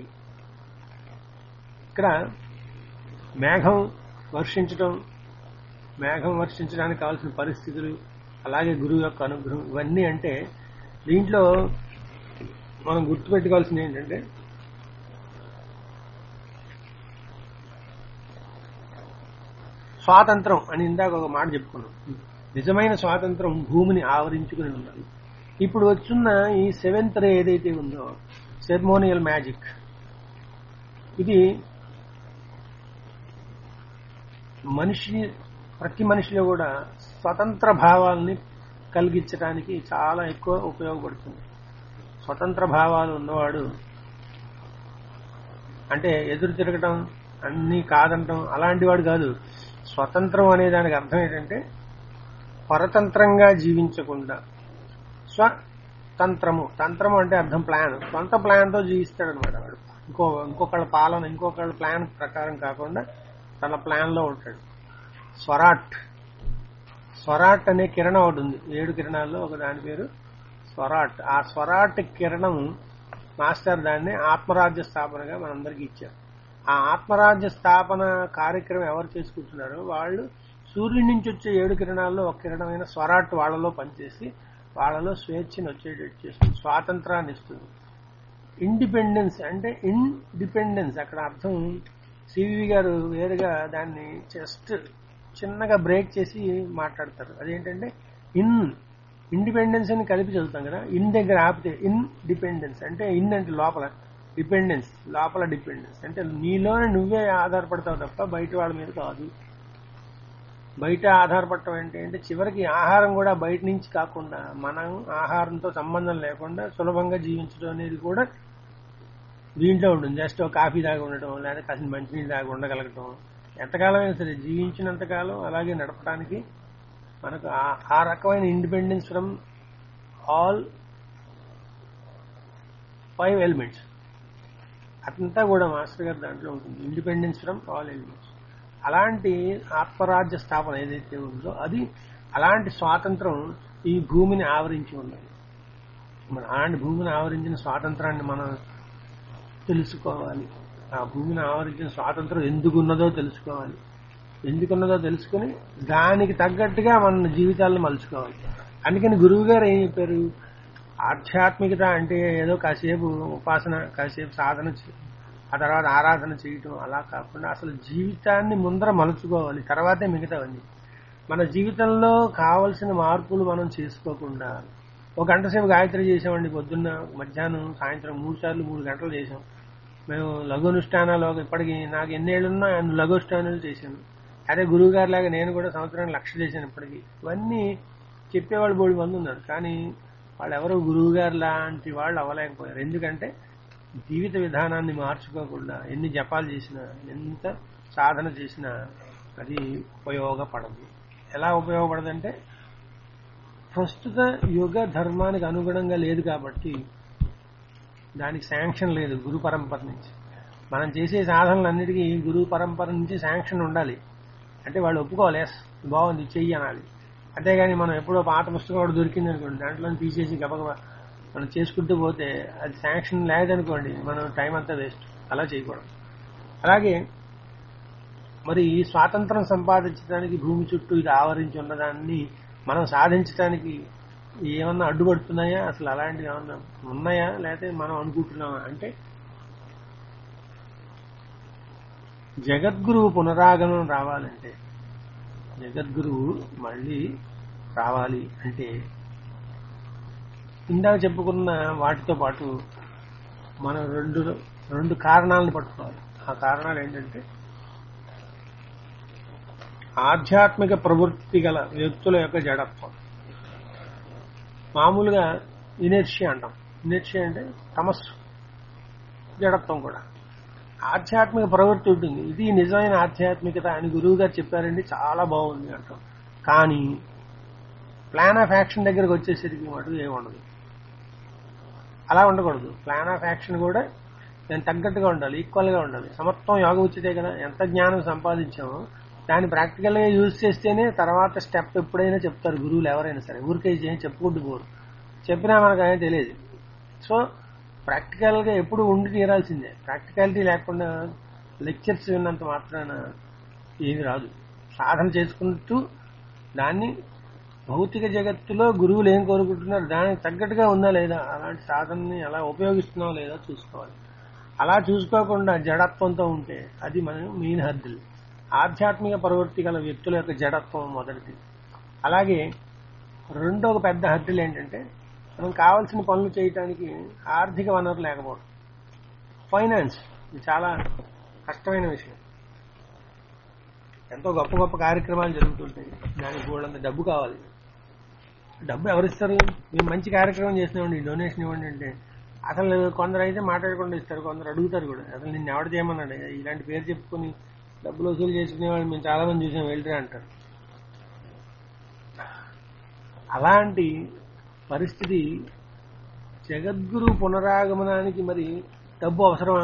ఇక్కడ మేఘం వర్షించడం మేఘం వర్షించడానికి కావాల్సిన పరిస్థితులు అలాగే గురువు యొక్క అనుగ్రహం ఇవన్నీ అంటే దీంట్లో మనం గుర్తుపెట్టుకోవాల్సింది ఏంటంటే స్వాతంత్రం అని ఇందాక ఒక మాట చెప్పుకున్నాం నిజమైన స్వాతంత్రం భూమిని ఆవరించుకుని ఉండాలి ఇప్పుడు వచ్చున్న ఈ సెవెంత్ రే ఏదైతే ఉందో సెరమోనియల్ మ్యాజిక్ ఇది మనిషి ప్రతి మనిషిలో కూడా స్వతంత్ర భావాల్ని కలిగించడానికి చాలా ఎక్కువ ఉపయోగపడుతుంది స్వతంత్ర భావాలు ఉన్నవాడు అంటే ఎదురు తిరగటం అన్ని కాదంటం అలాంటి వాడు కాదు స్వతంత్రం అనే దానికి అర్థం ఏంటంటే పరతంత్రంగా జీవించకుండా స్వతంత్రము తంత్రము అంటే అర్థం ప్లాన్ సొంత ప్లాన్ తో జీవిస్తాడు అనమాట వాడు ఇంకో ఇంకొకళ్ళ పాలన ఇంకొకళ్ళ ప్లాన్ ప్రకారం కాకుండా తన ప్లాన్ లో ఉంటాడు స్వరాట్ స్వరాట్ అనే కిరణం ఒకటి ఉంది ఏడు కిరణాల్లో ఒక దాని పేరు స్వరాట్ ఆ స్వరాట్ కిరణం మాస్టర్ దాన్ని ఆత్మరాజ్య స్థాపనగా మనందరికీ ఇచ్చారు ఆ ఆత్మరాజ్య స్థాపన కార్యక్రమం ఎవరు చేసుకుంటున్నారో వాళ్ళు సూర్యుడి నుంచి వచ్చే ఏడు కిరణాల్లో ఒక కిరణమైన స్వరాట్ వాళ్ళలో పనిచేసి వాళ్ళలో స్వేచ్ఛను వచ్చేటట్టు చేస్తుంది స్వాతంత్రాన్ని ఇస్తుంది ఇండిపెండెన్స్ అంటే ఇండిపెండెన్స్ అక్కడ అర్థం సివి గారు వేరుగా దాన్ని జస్ట్ చిన్నగా బ్రేక్ చేసి మాట్లాడతారు అదేంటంటే ఇన్ ఇండిపెండెన్స్ అని కలిపి చదువుతాం కదా ఇన్ దగ్గర ఆపితే ఇన్ డిపెండెన్స్ అంటే ఇన్ అంటే లోపల డిపెండెన్స్ లోపల డిపెండెన్స్ అంటే నీలోనే నువ్వే ఆధారపడతావు తప్ప బయట వాళ్ళ మీద కాదు బయట ఆధారపడటం అంటే అంటే చివరికి ఆహారం కూడా బయట నుంచి కాకుండా మనం ఆహారంతో సంబంధం లేకుండా సులభంగా జీవించడం అనేది కూడా దీంట్లో ఉంటుంది జస్ట్ ఒక కాఫీ దాకా ఉండటం లేదా కాసిన మంచినీళ్ళు దాకా ఉండగలగటం ఎంతకాలం అయినా సరే జీవించినంతకాలం అలాగే నడపడానికి మనకు ఆ- ఆ రకమైన independence from all five elements అదంతా కూడా మాస్టర్ గారు దాంట్లో ఉంటుంది ఇండిపెండెన్స్ ఫ్రమ్ ఆల్ ఎలిమెంట్స్ అలాంటి ఆత్మరాజ్య స్థాపన ఏదైతే ఉందో అది అలాంటి స్వాతంత్రం ఈ భూమిని ఆవరించి ఉన్నది మన అలాంటి భూమిని ఆవరించిన స్వాతంత్రాన్ని మనం తెలుసుకోవాలి ఆ భూమిని ఆవరించిన స్వాతంత్రం ఎందుకున్నదో తెలుసుకోవాలి ఎందుకున్నదో తెలుసుకుని దానికి తగ్గట్టుగా మన జీవితాలను మలుచుకోవాలి అందుకని గురువు గారు ఏం చెప్పారు ఆధ్యాత్మికత అంటే ఏదో కాసేపు ఉపాసన కాసేపు సాధన చే- ఆ తర్వాత ఆరాధన చేయటం అలా కాకుండా అసలు జీవితాన్ని ముందర మలుచుకోవాలి తర్వాతే మిగతావన్నీ మన జీవితంలో కావలసిన మార్పులు మనం చేసుకోకుండా ఒక గంట సేపు గాయత్రి చేసామండి పొద్దున్న మధ్యాహ్నం సాయంత్రం మూడు సార్లు మూడు గంటలు చేసాం మేము లఘునుష్ఠానాలు ఒక ఇప్పటికి నాకు ఎన్నేళ్ళున్నా అన్ని లఘుష్ఠానాలు చేశాను అదే గురువు గారి లాగా నేను కూడా సంవత్సరానికి లక్ష చేశాను ఇప్పటికి ఇవన్నీ చెప్పేవాళ్ళు బోడి మంది ఉన్నారు కానీ వాళ్ళు ఎవరు గురువు గారు లాంటి వాళ్ళు అవ్వలేకపోయారు ఎందుకంటే జీవిత విధానాన్ని మార్చుకోకుండా ఎన్ని జపాలు చేసినా ఎంత సాధన చేసినా అది ఉపయోగపడదు ఎలా ఉపయోగపడదంటే ప్రస్తుత యుగ ధర్మానికి అనుగుణంగా లేదు కాబట్టి దానికి శాంక్షన్ లేదు గురు పరంపర నుంచి మనం చేసే సాధనలన్నిటికీ గురు పరంపర నుంచి శాంక్షన్ ఉండాలి అంటే వాళ్ళు ఒప్పుకోవాలి "ఎస్, బాగుంది చెయ్యి అనాలి అంతేగాని మనం ఎప్పుడో పాత పుస్తకం ఒకటి దొరికింది అనుకోండి దాంట్లో తీసేసి గబగబా మనం చేసుకుంటూ పోతే అది శాంక్షన్ లేదనుకోండి మనం టైం అంతా వేస్ట్ అలా చేయకూడదు అలాగే మరి ఈ స్వాతంత్రం సంపాదించడానికి భూమి చుట్టూ ఇది ఆవరించి ఉన్నదాన్ని మనం సాధించడానికి ఏమన్నా అడ్డుపడుతున్నాయా అసలు అలాంటివి ఏమన్నా ఉన్నాయా లేకపోతే మనం అనుకుంటున్నామా అంటే జగద్గురువు పునరాగమనం రావాలంటే జగద్గురువు మళ్ళీ రావాలి అంటే ఇందాక చెప్పుకున్న వాటితో పాటు మనం రెండు రెండు కారణాలను పట్టుకోవాలి ఆ కారణాలు ఏంటంటే ఆధ్యాత్మిక ప్రవృత్తి గల వ్యక్తుల యొక్క జడత్వం మామూలుగా ఇనర్షియా అంటాం ఇనర్షియా అంటే తమస్సు జడత్వం కూడా ఆధ్యాత్మిక ప్రవృత్తి ఉంటుంది ఇది నిజమైన ఆధ్యాత్మికత అని గురువు గారు చెప్పారండి చాలా బాగుంది అంటాం కానీ ప్లాన్ ఆఫ్ యాక్షన్ దగ్గరకు వచ్చేసరికి మటుకు ఏమి ఉండదు అలా ఉండకూడదు ప్లాన్ ఆఫ్ యాక్షన్ కూడా దానికి తగ్గట్టుగా ఉండాలి ఈక్వల్ గా ఉండాలి సమత్వం యోగ ఉచితే కదా ఎంత జ్ఞానం సంపాదించామో దాన్ని ప్రాక్టికల్ గా యూజ్ చేస్తేనే తర్వాత స్టెప్ ఎప్పుడైనా చెప్తారు గురువులు ఎవరైనా సరే ఊరికే చేసి చెప్పుకుంటూ పోరు చెప్పినా మనకు అనేది తెలియదు సో ప్రాక్టికల్ గా ఎప్పుడు ఉండి తీరాల్సిందే ప్రాక్టికాలిటీ లేకుండా లెక్చర్స్ విన్నంత మాత్రాన ఏమి రాదు సాధన చేసుకుంటూ దాన్ని భౌతిక జగత్తులో గురువులు ఏం కోరుకుంటున్నారు దానికి తగ్గట్టుగా ఉందా లేదా అలాంటి సాధనని ఎలా ఉపయోగిస్తున్నాం లేదా చూసుకోవాలి అలా చూసుకోకుండా జడత్వంతో ఉంటే అది మనం మెయిన్ హద్దులు ఆధ్యాత్మిక ప్రవృత్తి గల వ్యక్తుల యొక్క జడత్వం మొదటిది అలాగే రెండో ఒక పెద్ద హద్దులు ఏంటంటే మనం కావాల్సిన పనులు చేయటానికి ఆర్థిక వనరు లేకపోవడం ఫైనాన్స్ ఇది చాలా కష్టమైన విషయం ఎంతో గొప్ప గొప్ప కార్యక్రమాలు జరుగుతుంటాయి దానికి కూడా డబ్బు కావాలి డబ్బు ఎవరిస్తారు మేము మంచి కార్యక్రమం చేసినామండి డొనేషన్ ఇవ్వండి అంటే అసలు కొందరు అయితే మాట్లాడకుండా ఇస్తారు కొందరు అడుగుతారు కూడా అసలు నిన్ను ఎవడ చేయమన్నాడు ఇలాంటి పేరు చెప్పుకొని డబ్బులు వసూలు చేసుకునే వాళ్ళు మేము చాలా మంది చూసాం వెళ్ళరా అంటారు అలాంటి పరిస్థితి జగద్గురు పునరాగమనానికి మరి డబ్బు అవసరమా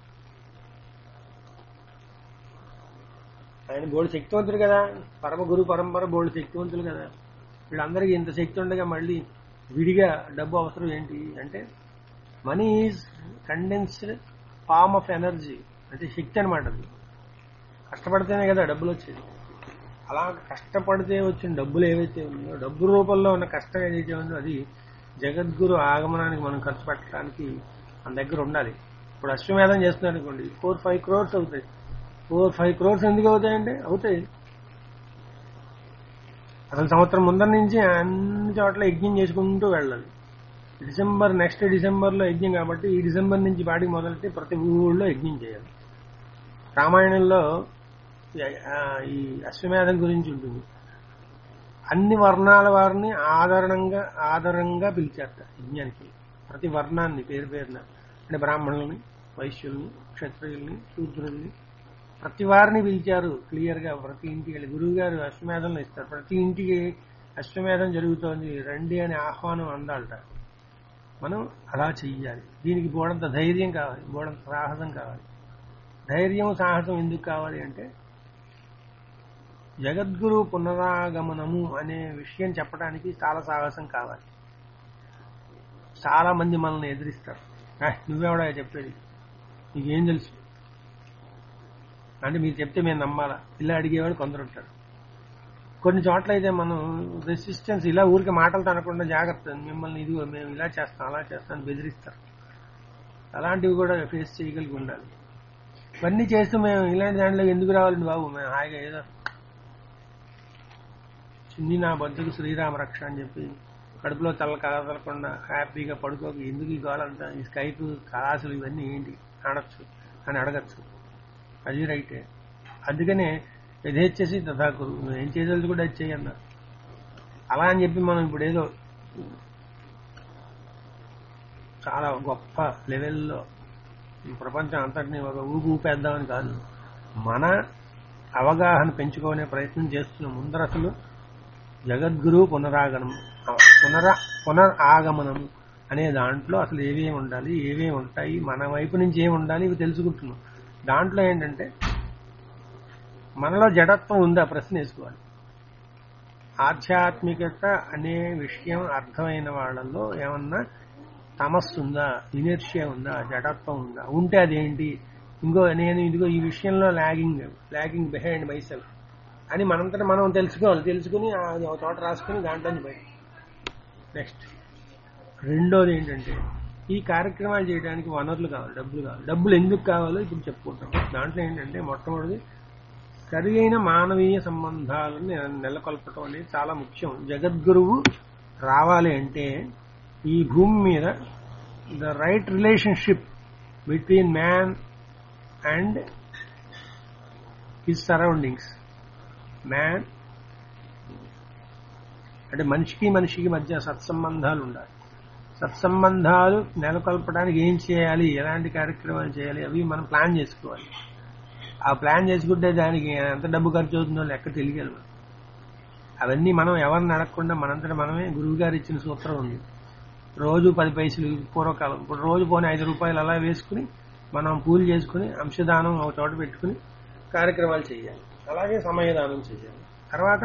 ఆయన బోడు శక్తివంతుడు కదా పరమ గురు పరంపర బోడు శక్తివంతులు కదా వీళ్ళందరికీ ఇంత శక్తి ఉండగా మళ్ళీ విడిగా డబ్బు అవసరం ఏంటి అంటే money is condensed form of energy అంటే శక్తి అనమాట అది కష్టపడితేనే కదా డబ్బులు వచ్చేది అలా కష్టపడితే వచ్చిన డబ్బులు ఏవైతే ఉన్నాయో డబ్బు రూపంలో ఉన్న కష్టం ఏదైతే ఉందో అది జగద్గురు ఆగమనానికి మనం ఖర్చు పెట్టడానికి మన దగ్గర ఉండాలి ఇప్పుడు అశ్వమేధం చేస్తున్నారు అనుకోండి ఫోర్ ఫైవ్ క్రోర్స్ అవుతాయి ఫోర్ ఫైవ్ క్రోర్స్ ఎందుకు అవుతాయంటే అవుతాయి అసలు సంవత్సరం ముందర నుంచి అన్ని చోట్ల యజ్ఞం చేసుకుంటూ వెళ్ళాలి డిసెంబర్ నెక్స్ట్ డిసెంబర్లో యజ్ఞం కాబట్టి ఈ డిసెంబర్ నుంచి బాడీ మొదలెట్టి ప్రతి ఊళ్ళో యజ్ఞం చేయాలి రామాయణంలో ఆ, ఈ అశ్వమేధం గురించి ఉంటుంది అన్ని వర్ణాల వారిని ఆదరణంగా ఆదరంగా పిలిచారట యజ్ఞానికి ప్రతి వర్ణాన్ని పేరు పేరున అంటే బ్రాహ్మణుల్ని వైశ్యుల్ని క్షత్రియుల్ని శూద్రుల్ని ప్రతి వారిని పిలిచారు క్లియర్ గా ప్రతి ఇంటికి వెళ్ళి గురువు గారు అశ్వమేధంలో ఇస్తారు ప్రతి ఇంటికి అశ్వమేధం జరుగుతోంది రండి అని ఆహ్వానం అందాలట మనం అలా చెయ్యాలి దీనికి బోడంత ధైర్యం కావాలి బోడంత సాహసం కావాలి ధైర్యం సాహసం ఎందుకు కావాలి అంటే జగద్గురు పునరాగమనము అనే విషయం చెప్పడానికి చాలా సాహసం కావాలి చాలా మంది మనల్ని ఎదిరిస్తారు "ఆ, నువ్వెవడా చెప్పేది నీకేం తెలుసు అంటే మీరు చెప్తే మేము నమ్మాలా ఇలా అడిగేవాడు కొందరు ఉంటారు కొన్ని చోట్ల అయితే మనం రెసిస్టెన్స్ ఇలా ఊరికి మాటలతో అనకుండా జాగ్రత్త మిమ్మల్ని ఇదిగో మేము ఇలా చేస్తాం అలా చేస్తాం అని బెదిరిస్తారు అలాంటివి కూడా ఫేస్ చేయగలిగి ఉండాలి ఇవన్నీ చేస్తూ మేము ఇలాంటి దాంట్లో ఎందుకు రావాలండి బాబు మేము హాయిగా ఏదో చిన్ని నా బతుకు శ్రీరామ రక్ష అని చెప్పి కడుపులో తల కదలకుండా హ్యాపీగా పడుకోక ఎందుకు ఈ గోలంతా ఈ స్కైప్ క్లాసులు ఇవన్నీ ఏంటి ఆడచ్చు అని అడగచ్చు అది రైటే అందుకనే యథేచ్చేసి తథాకురు నువ్వు ఏం చేయదలుచు కూడా అది చేయన్న అలా అని చెప్పి మనం ఇప్పుడు ఏదో చాలా గొప్ప లెవెల్లో ఈ ప్రపంచం అంతటిని ఒక ఊపు ఊపేద్దామని కాదు మన అవగాహన పెంచుకునే ప్రయత్నం చేస్తున్న ముందర అసలు జగద్గురు పునరాగమనం పునర పునర్ ఆగమనం అనే దాంట్లో అసలు ఏవేమి ఉండాలి ఏవేమి ఉంటాయి మన వైపు నుంచి ఏమి ఉండాలి ఇవి తెలుసుకుంటున్నాం దాంట్లో ఏంటంటే మనలో జడత్వం ఉందా ప్రశ్న వేసుకోవాలి ఆధ్యాత్మికత అనే విషయం అర్థమైన వాళ్ళలో ఏమన్నా తమస్సు ఉందా ఇనర్షియా ఉందా జడత్వం ఉందా ఉంటే అదేంటి ఇంకో నేను ఇదిగో ఈ విషయంలో లాగింగ్ లాగింగ్ బిహైండ్ మైసెల్ఫ్ అని మనంతట మనం తెలుసుకోవాలి తెలుసుకుని అది ఒక చోట రాసుకుని దాంట్లో బయట నెక్స్ట్ రెండోది ఏంటంటే ఈ కార్యక్రమాలు చేయడానికి వనరులు కావాలి డబ్బులు కావాలి డబ్బులు ఎందుకు కావాలో ఇప్పుడు చెప్పుకుంటాం దాంట్లో ఏంటంటే మొట్టమొదటి సరి అయిన మానవీయ సంబంధాలను నె- నెలకొల్పటం అనేది చాలా ముఖ్యం జగద్గురువు రావాలి అంటే ఈ భూమి మీద the right relationship between man and his surroundings man అంటే మనిషికి మనిషికి మధ్య సత్సంబంధాలు ఉండాలి సత్సంబంధాలు నెలకొల్పడానికి ఏం చేయాలి ఎలాంటి కార్యక్రమాలు చేయాలి అవి మనం ప్లాన్ చేసుకోవాలి ఆ ప్లాన్ చేసుకుంటే దానికి ఎంత డబ్బు ఖర్చు అవుతుందో లెక్క తెలియాలి మనకు. అవన్నీ మనం ఎవరిని అడగకుండా మనంతట మనమే గురువు గారు ఇచ్చిన సూత్రం ఉంది రోజు పది పైసలు పూర్వకాలం ఇప్పుడు రోజు పోనీ ఐదు రూపాయలు అలా వేసుకుని మనం పూజ చేసుకుని అంశదానం ఒక చోట పెట్టుకుని కార్యక్రమాలు చేయాలి అలాగే సమయదానం చేయాలి తర్వాత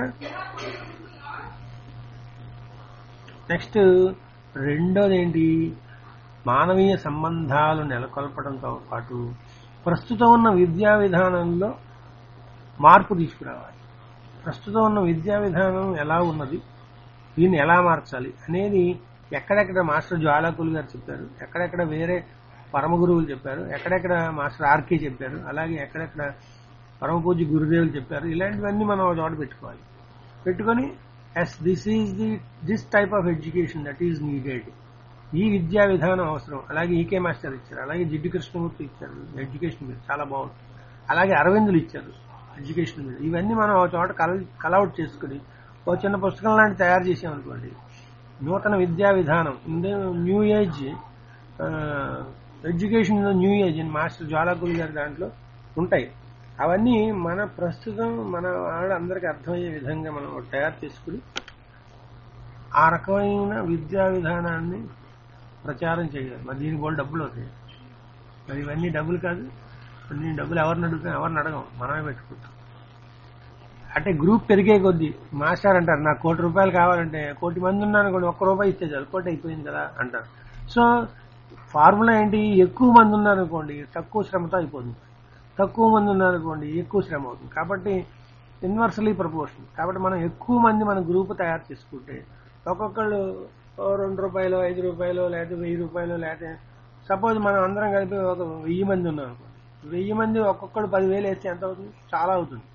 నెక్స్ట్ రెండోది ఏంటి మానవీయ సంబంధాలు నెలకొల్పడంతో పాటు ప్రస్తుతం ఉన్న విద్యా విధానంలో మార్పు తీసుకురావాలి ప్రస్తుతం ఉన్న విద్యా విధానం ఎలా ఉన్నది దీన్ని ఎలా మార్చాలి అనేది ఎక్కడెక్కడ మాస్టర్ జ్వాలాకులు గారు చెప్పారు ఎక్కడెక్కడ వేరే పరమ గురువులు చెప్పారు ఎక్కడెక్కడ మాస్టర్ ఆర్కే చెప్పారు అలాగే ఎక్కడెక్కడ పరమ పూజ్య గురుదేవులు చెప్పారు ఇలాంటివన్నీ మనం ఒక చోట పెట్టుకోవాలి పెట్టుకొని yes this is the this type of education that is needed ఈ విద్యా విధానం అవసరం అలాగే ఈకే మాస్టర్ ఇచ్చారు అలాగే జిడ్డు కృష్ణమూర్తి ఇచ్చారు ఎడ్యుకేషన్ మీద చాలా బాగుంది అలాగే అరవిందులు ఇచ్చారు ఎడ్యుకేషన్ మీద ఇవన్నీ మనం ఒక చోట కల కలౌట్ చేసుకుని ఒక చిన్న పుస్తకం లాంటి తయారు చేసామనుకోండి నూతన విద్యా విధానం new age education new age అని మాస్టర్ జ్వాలాకులు గారి దాంట్లో ఉంటాయి అవన్నీ మన ప్రస్తుతం మన వాళ్ళందరికీ అర్థమయ్యే విధంగా మనం ఒకటి తయారు చేసుకుని ఆ రకమైన విద్యా విధానాన్ని ప్రచారం చేయాలి మరి దీనికి కూడా డబ్బులు అవుతాయి మరి ఇవన్నీ డబ్బులు కాదు నేను డబ్బులు ఎవరిని అడుగుతాం ఎవరిని అడగం మనమే పెట్టుకుంటాం అంటే గ్రూప్ పెరిగే కొద్దీ మాస్టర్ అంటారు నాకు కోటి రూపాయలు కావాలంటే కోటి మంది ఉన్నాను కూడా ఒక్క రూపాయి ఇస్తే చాలు కోటి అయిపోయింది కదా అంటారు సో ఫార్ములా ఏంటి ఎక్కువ మంది ఉన్నారనుకోండి తక్కువ శ్రమతో అయిపోతుంది తక్కువ మంది ఉన్నారనుకోండి ఎక్కువ శ్రమ అవుతుంది కాబట్టి ఇన్వర్సలీ ప్రపోర్షన్ కాబట్టి మనం ఎక్కువ మంది మన గ్రూప్ తయారు చేసుకుంటే ఒక్కొక్కళ్ళు ఓ రెండు రూపాయలు ఐదు రూపాయలు లేకపోతే వెయ్యి రూపాయలు లేకపోతే సపోజ్ మనం అందరం కలిపి ఒక వెయ్యి మంది ఉన్నాం అనుకోండి వెయ్యి మంది ఒక్కొక్కడు పదివేలు వేస్తే ఎంత అవుతుంది చాలా అవుతుంది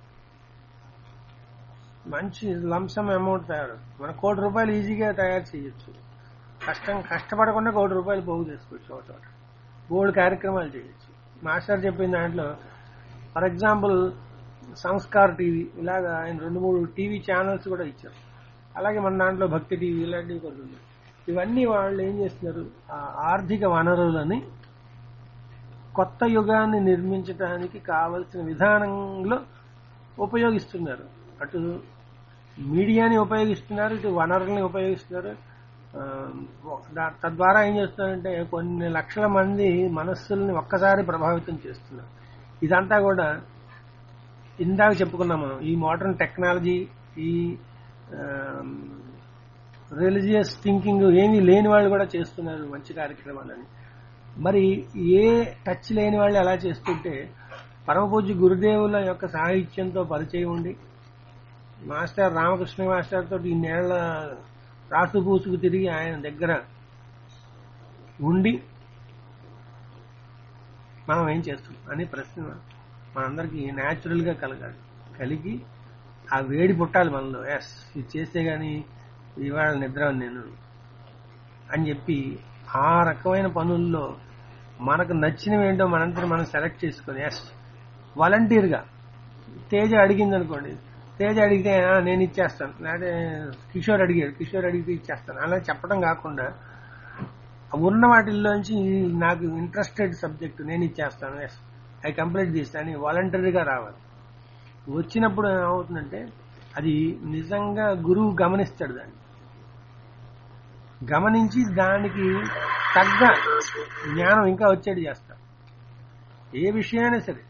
మంచి లంసమ్ అమౌంట్ తయారు మన కోటి రూపాయలు ఈజీగా తయారు చేయొచ్చు కష్టం కష్టపడకుండా కోటి రూపాయలు పోగు చేసుకోవచ్చు ఒక చోట బోర్డు కార్యక్రమాలు చేయొచ్చు మాస్టర్ చెప్పిన దాంట్లో ఫర్ ఎగ్జాంపుల్ సంస్కార్ టీవీ ఇలాగా ఆయన రెండు మూడు టీవీ ఛానల్స్ కూడా ఇచ్చారు అలాగే మన దాంట్లో భక్తి టీవీ ఇలాంటివి కొన్ని ఉన్నాయి ఇవన్నీ వాళ్ళు ఏం చేస్తున్నారు ఆ ఆర్థిక వనరులని కొత్త యుగాన్ని నిర్మించడానికి కావలసిన విధానంలో ఉపయోగిస్తున్నారు అటు మీడియాని ఉపయోగిస్తున్నారు ఇటు వనరుల్ని ఉపయోగిస్తున్నారు ఆ, దా- తద్వారా ఏం చేస్తున్నారంటే కొన్ని లక్షల మంది మనస్సుల్ని ఒక్కసారి ప్రభావితం చేస్తున్నారు ఇదంతా కూడా ఇందాక చెప్పుకున్నాం మనం ఈ మోడర్న్ టెక్నాలజీ ఈ రిలీజియస్ థింకింగ్ ఏమీ లేని వాళ్ళు కూడా చేస్తున్నారు మంచి కార్యక్రమాలని మరి ఏ టచ్ లేని వాళ్ళు ఎలా చేస్తుంటే పరమపూజ్య గురుదేవుల యొక్క సాహిత్యంతో పరిచయం ఉండి మాస్టర్ రామకృష్ణ మాస్టర్ తోటి ఇన్నేళ్ల రాసు పూసుకు తిరిగి ఆయన దగ్గర ఉండి మనం ఏం చేస్తున్నాం అనే ప్రశ్న మనందరికీ న్యాచురల్ గా కలగాలి కలిగి ఆ వేడి పుట్టాలి మనలో ఎస్ ఇది చేస్తే గాని ఇవాళ నిద్ర నేను అని చెప్పి ఆ రకమైన పనుల్లో మనకు నచ్చినవి ఏంటో మనంతా మనం సెలెక్ట్ చేసుకొని ఎస్ వాలంటీర్గా తేజ అడిగింది అనుకోండి తేజ అడిగితే "ఆ, నేను ఇచ్చేస్తాను లేకపోతే కిషోర్ అడిగాడు కిషోర్ అడిగితే ఇచ్చేస్తాను అలా చెప్పడం కాకుండా ఉన్న వాటిల్లోంచి నాకు ఇంట్రెస్టెడ్ సబ్జెక్ట్ నేను ఇచ్చేస్తాను ఎస్ ఐ కంప్లీట్ చేస్తాను అని వాలంటరీగా రావాలి వచ్చినప్పుడు ఏమవుతుందంటే అది నిజంగా గురువు గమనిస్తాడు దాన్ని గమనించి దానికి తగ్గ జ్ఞానం ఇంకా వచ్చేది చేస్తాడు ఏ విషయమైనా సరే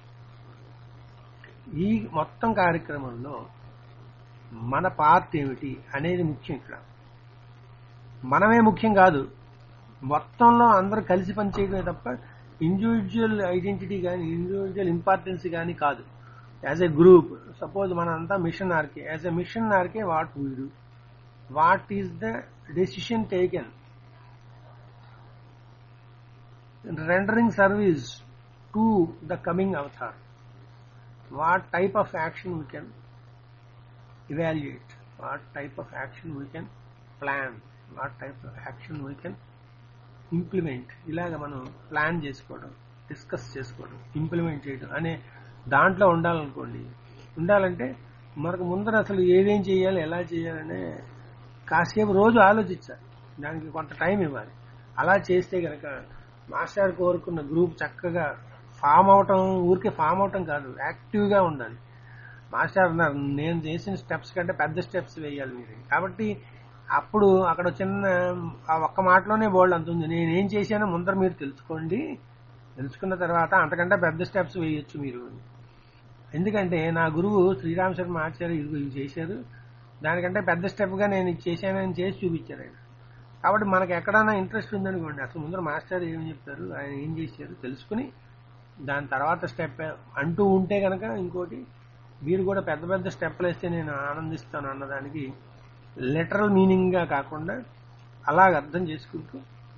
ఈ మొత్తం కార్యక్రమంలో మన పార్ట్ ఏమిటి అనేది ముఖ్యం ఇక్కడ మనమే ముఖ్యం కాదు మొత్తంలో అందరూ కలిసి పనిచేయడమే తప్ప ఇండివిజువల్ ఐడెంటిటీ కానీ ఇండివిజువల్ ఇంపార్టెన్స్ కానీ కాదు యాజ్ ఎ గ్రూప్ సపోజ్ మనంతా మిషన్ ఆర్కే యాజ్ ఎ మిషన్ ఆర్కే what we do what is the decision taken rendering service to the coming avatar. What type of action we can evaluate, what type of action we can plan, what type of action we can implement ఇలాగ మనం plan చేసుకోవడం discuss చేసుకోవడం implement చేయడం అనే దాంట్లో ఉండాలనుకోండి ఉండాలంటే మనకు ముందర అసలు ఏదేం చేయాలి ఎలా చేయాలనే కాసేపు రోజు ఆలోచించాలి దానికి కొంత టైం ఇవ్వాలి అలా చేస్తే గనక మాస్టర్ కోరుకున్న గ్రూప్ చక్కగా ఫామ్ అవటం ఊరికే ఫామ్ అవటం కాదు యాక్టివ్గా ఉండాలి మాస్టర్ అన్నారు నేను చేసిన స్టెప్స్ కంటే పెద్ద స్టెప్స్ వేయాలి మీరు కాబట్టి అప్పుడు అక్కడ చిన్న ఆ ఒక్క మాటలోనే బోల్డ్ అంతుంది నేనేం చేశానో ముందర మీరు తెలుసుకోండి తెలుసుకున్న తర్వాత అంతకంటే పెద్ద స్టెప్స్ వేయొచ్చు మీరు ఎందుకంటే నా గురువు శ్రీరామ్ శర్మ ఆచార్య ఇది ఇది చేశారు దానికంటే పెద్ద స్టెప్గా నేను ఇది చేశానని చేసి చూపించారు ఆయన కాబట్టి మనకి ఎక్కడైనా ఇంట్రెస్ట్ ఉందనుకోండి అసలు ముందర మాస్టర్ ఏం చెప్తారు ఆయన ఏం చేశారు తెలుసుకుని దాని తర్వాత స్టెప్ అంటూ ఉంటే కనుక ఇంకోటి మీరు కూడా పెద్ద పెద్ద స్టెప్లు వేస్తే నేను ఆనందిస్తాను అన్నదానికి లిటరల్ మీనింగ్ గా కాకుండా అలాగ అర్థం చేసుకుంటూ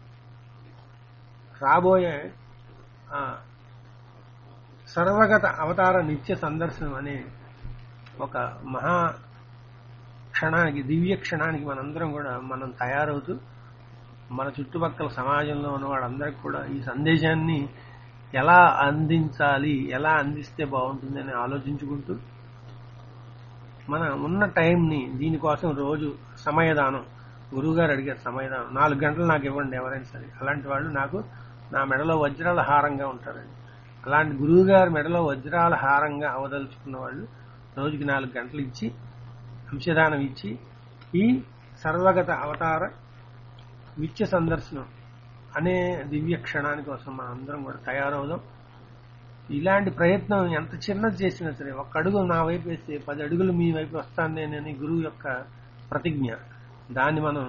రాబోయే ఆ, సర్వగత అవతార నిత్య సందర్శనం అనే ఒక మహా క్షణానికి దివ్య క్షణానికి మనందరం కూడా మనం తయారవుతూ మన చుట్టుపక్కల సమాజంలో ఉన్న వాళ్ళందరికీ కూడా ఈ సందేశాన్ని ఎలా అందించాలి ఎలా అందిస్తే బాగుంటుందని ఆలోచించుకుంటూ మన ఉన్న టైంని దీనికోసం రోజు సమయదానం గురువుగారు అడిగారు సమయదానం నాలుగు గంటలు నాకు ఇవ్వండి ఎవరైనా సరే అలాంటి వాళ్ళు నాకు నా మెడలో వజ్రాల హారంగా ఉంటారండి అలాంటి గురువు గారి మెడలో వజ్రాల హారంగా అవదలుచుకున్న వాళ్ళు రోజుకి నాలుగు గంటలు ఇచ్చి అంశదానం ఇచ్చి ఈ సర్వగత అవతార నిత్య సందర్శనం అనే దివ్య క్షణాని కోసం మనం అందరం కూడా తయారవుదాం ఇలాంటి ప్రయత్నం ఎంత చిన్నది చేసినా సరే ఒక్క అడుగు నా వైపు వేస్తే పది అడుగులు మీ వైపు వస్తాను నేనని గురువు యొక్క ప్రతిజ్ఞ దాన్ని మనం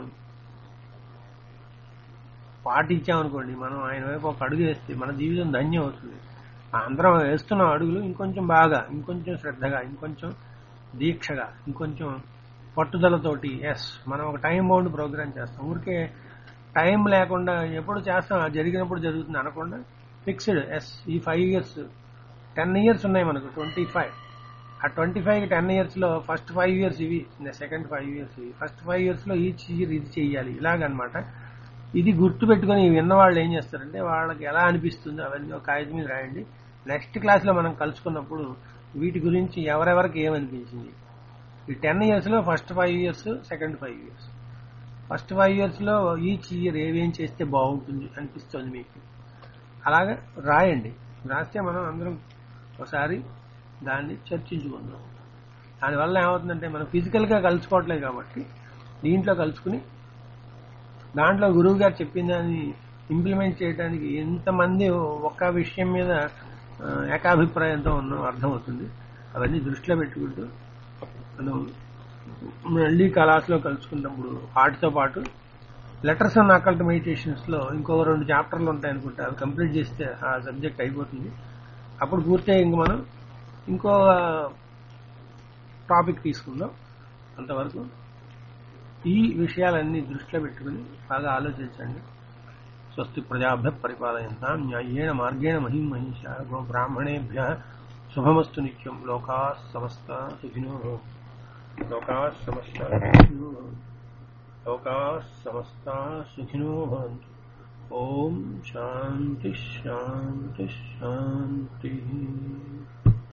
పాటించామనుకోండి మనం ఆయన వైపు ఒక అడుగు వేస్తే మన జీవితం ధన్యం అవుతుంది ఆ అందరం వేస్తున్న అడుగులు ఇంకొంచెం బాగా ఇంకొంచెం శ్రద్ధగా ఇంకొంచెం దీక్షగా ఇంకొంచెం పట్టుదలతోటి ఎస్ మనం ఒక టైం బౌండ్ ప్రోగ్రామ్ చేస్తాం ఊరికే టైం లేకుండా ఎప్పుడు చేస్తాం అది జరిగినప్పుడు జరుగుతుంది అనకుండా ఫిక్స్డ్ ఎస్ ఈ ఫైవ్ ఇయర్స్ టెన్ ఇయర్స్ ఉన్నాయి మనకు ట్వంటీ ఫైవ్ ఆ ట్వంటీ ఫైవ్ టెన్ ఇయర్స్ లో ఫస్ట్ ఫైవ్ ఇయర్స్ ఇవి సెకండ్ ఫైవ్ ఇయర్స్ ఇవి ఫస్ట్ ఫైవ్ ఇయర్స్ లో ఈచ్ ఇయర్ ఇది చెయ్యాలి ఇలాగనమాట ఇది గుర్తు పెట్టుకుని విన్న వాళ్ళు ఏం చేస్తారంటే వాళ్ళకి ఎలా అనిపిస్తుందో అవన్నీ ఒక కాగితం మీద రాయండి నెక్స్ట్ క్లాస్ లో మనం కలుసుకున్నప్పుడు వీటి గురించి ఎవరెవరికి ఏమనిపించింది ఈ టెన్ ఇయర్స్ లో first five years second five years first five years లో ఈచ్ ఇయర్ ఏమేం చేస్తే బాగుంటుంది అనిపిస్తుంది మీకు అలాగే రాయండి రాస్తే మనం అందరం ఒకసారి దాన్ని చర్చించుకుందాం దానివల్ల ఏమవుతుందంటే మనం ఫిజికల్ గా కలుసుకోవట్లేదు కాబట్టి దీంట్లో కలుసుకుని దాంట్లో గురువు గారు చెప్పిన దాన్ని ఇంప్లిమెంట్ చేయడానికి ఎంతమంది ఒక్క విషయం మీద ఆ, ఏకాభిప్రాయంతో ఉన్నో అర్థమవుతుంది అవన్నీ దృష్టిలో పెట్టుకుంటూ మనం మళ్ళీ కళాసులో కలుసుకున్నప్పుడు వాటితో పాటు లెటర్స్ అండ్ అకల్ట్ మెడిటేషన్స్ లో ఇంకో రెండు చాప్టర్లు ఉంటాయి అనుకుంటా అవి కంప్లీట్ చేస్తే ఆ సబ్జెక్ట్ అయిపోతుంది అప్పుడు పూర్తయి ఇంక మనం ఇంకో టాపిక్ తీసుకుందాం అంతవరకు ఈ విషయాలన్నీ దృష్టిలో పెట్టుకుని బాగా ఆలోచించండి స్వస్తి ప్రజాభ్య పరిపాలయంతా న్యాయేణ మార్గేణ మహిం మహిష గో బ్రాహ్మణేభ్య శుభమస్తు నిత్యం లోకా సమస్త సుఖినో భవంతు. లోకా సమస్త సుఖినో భవంతు. లోకా సమస్త సుఖినో భవంతు ఓం శాంతి శాంతి శాంతి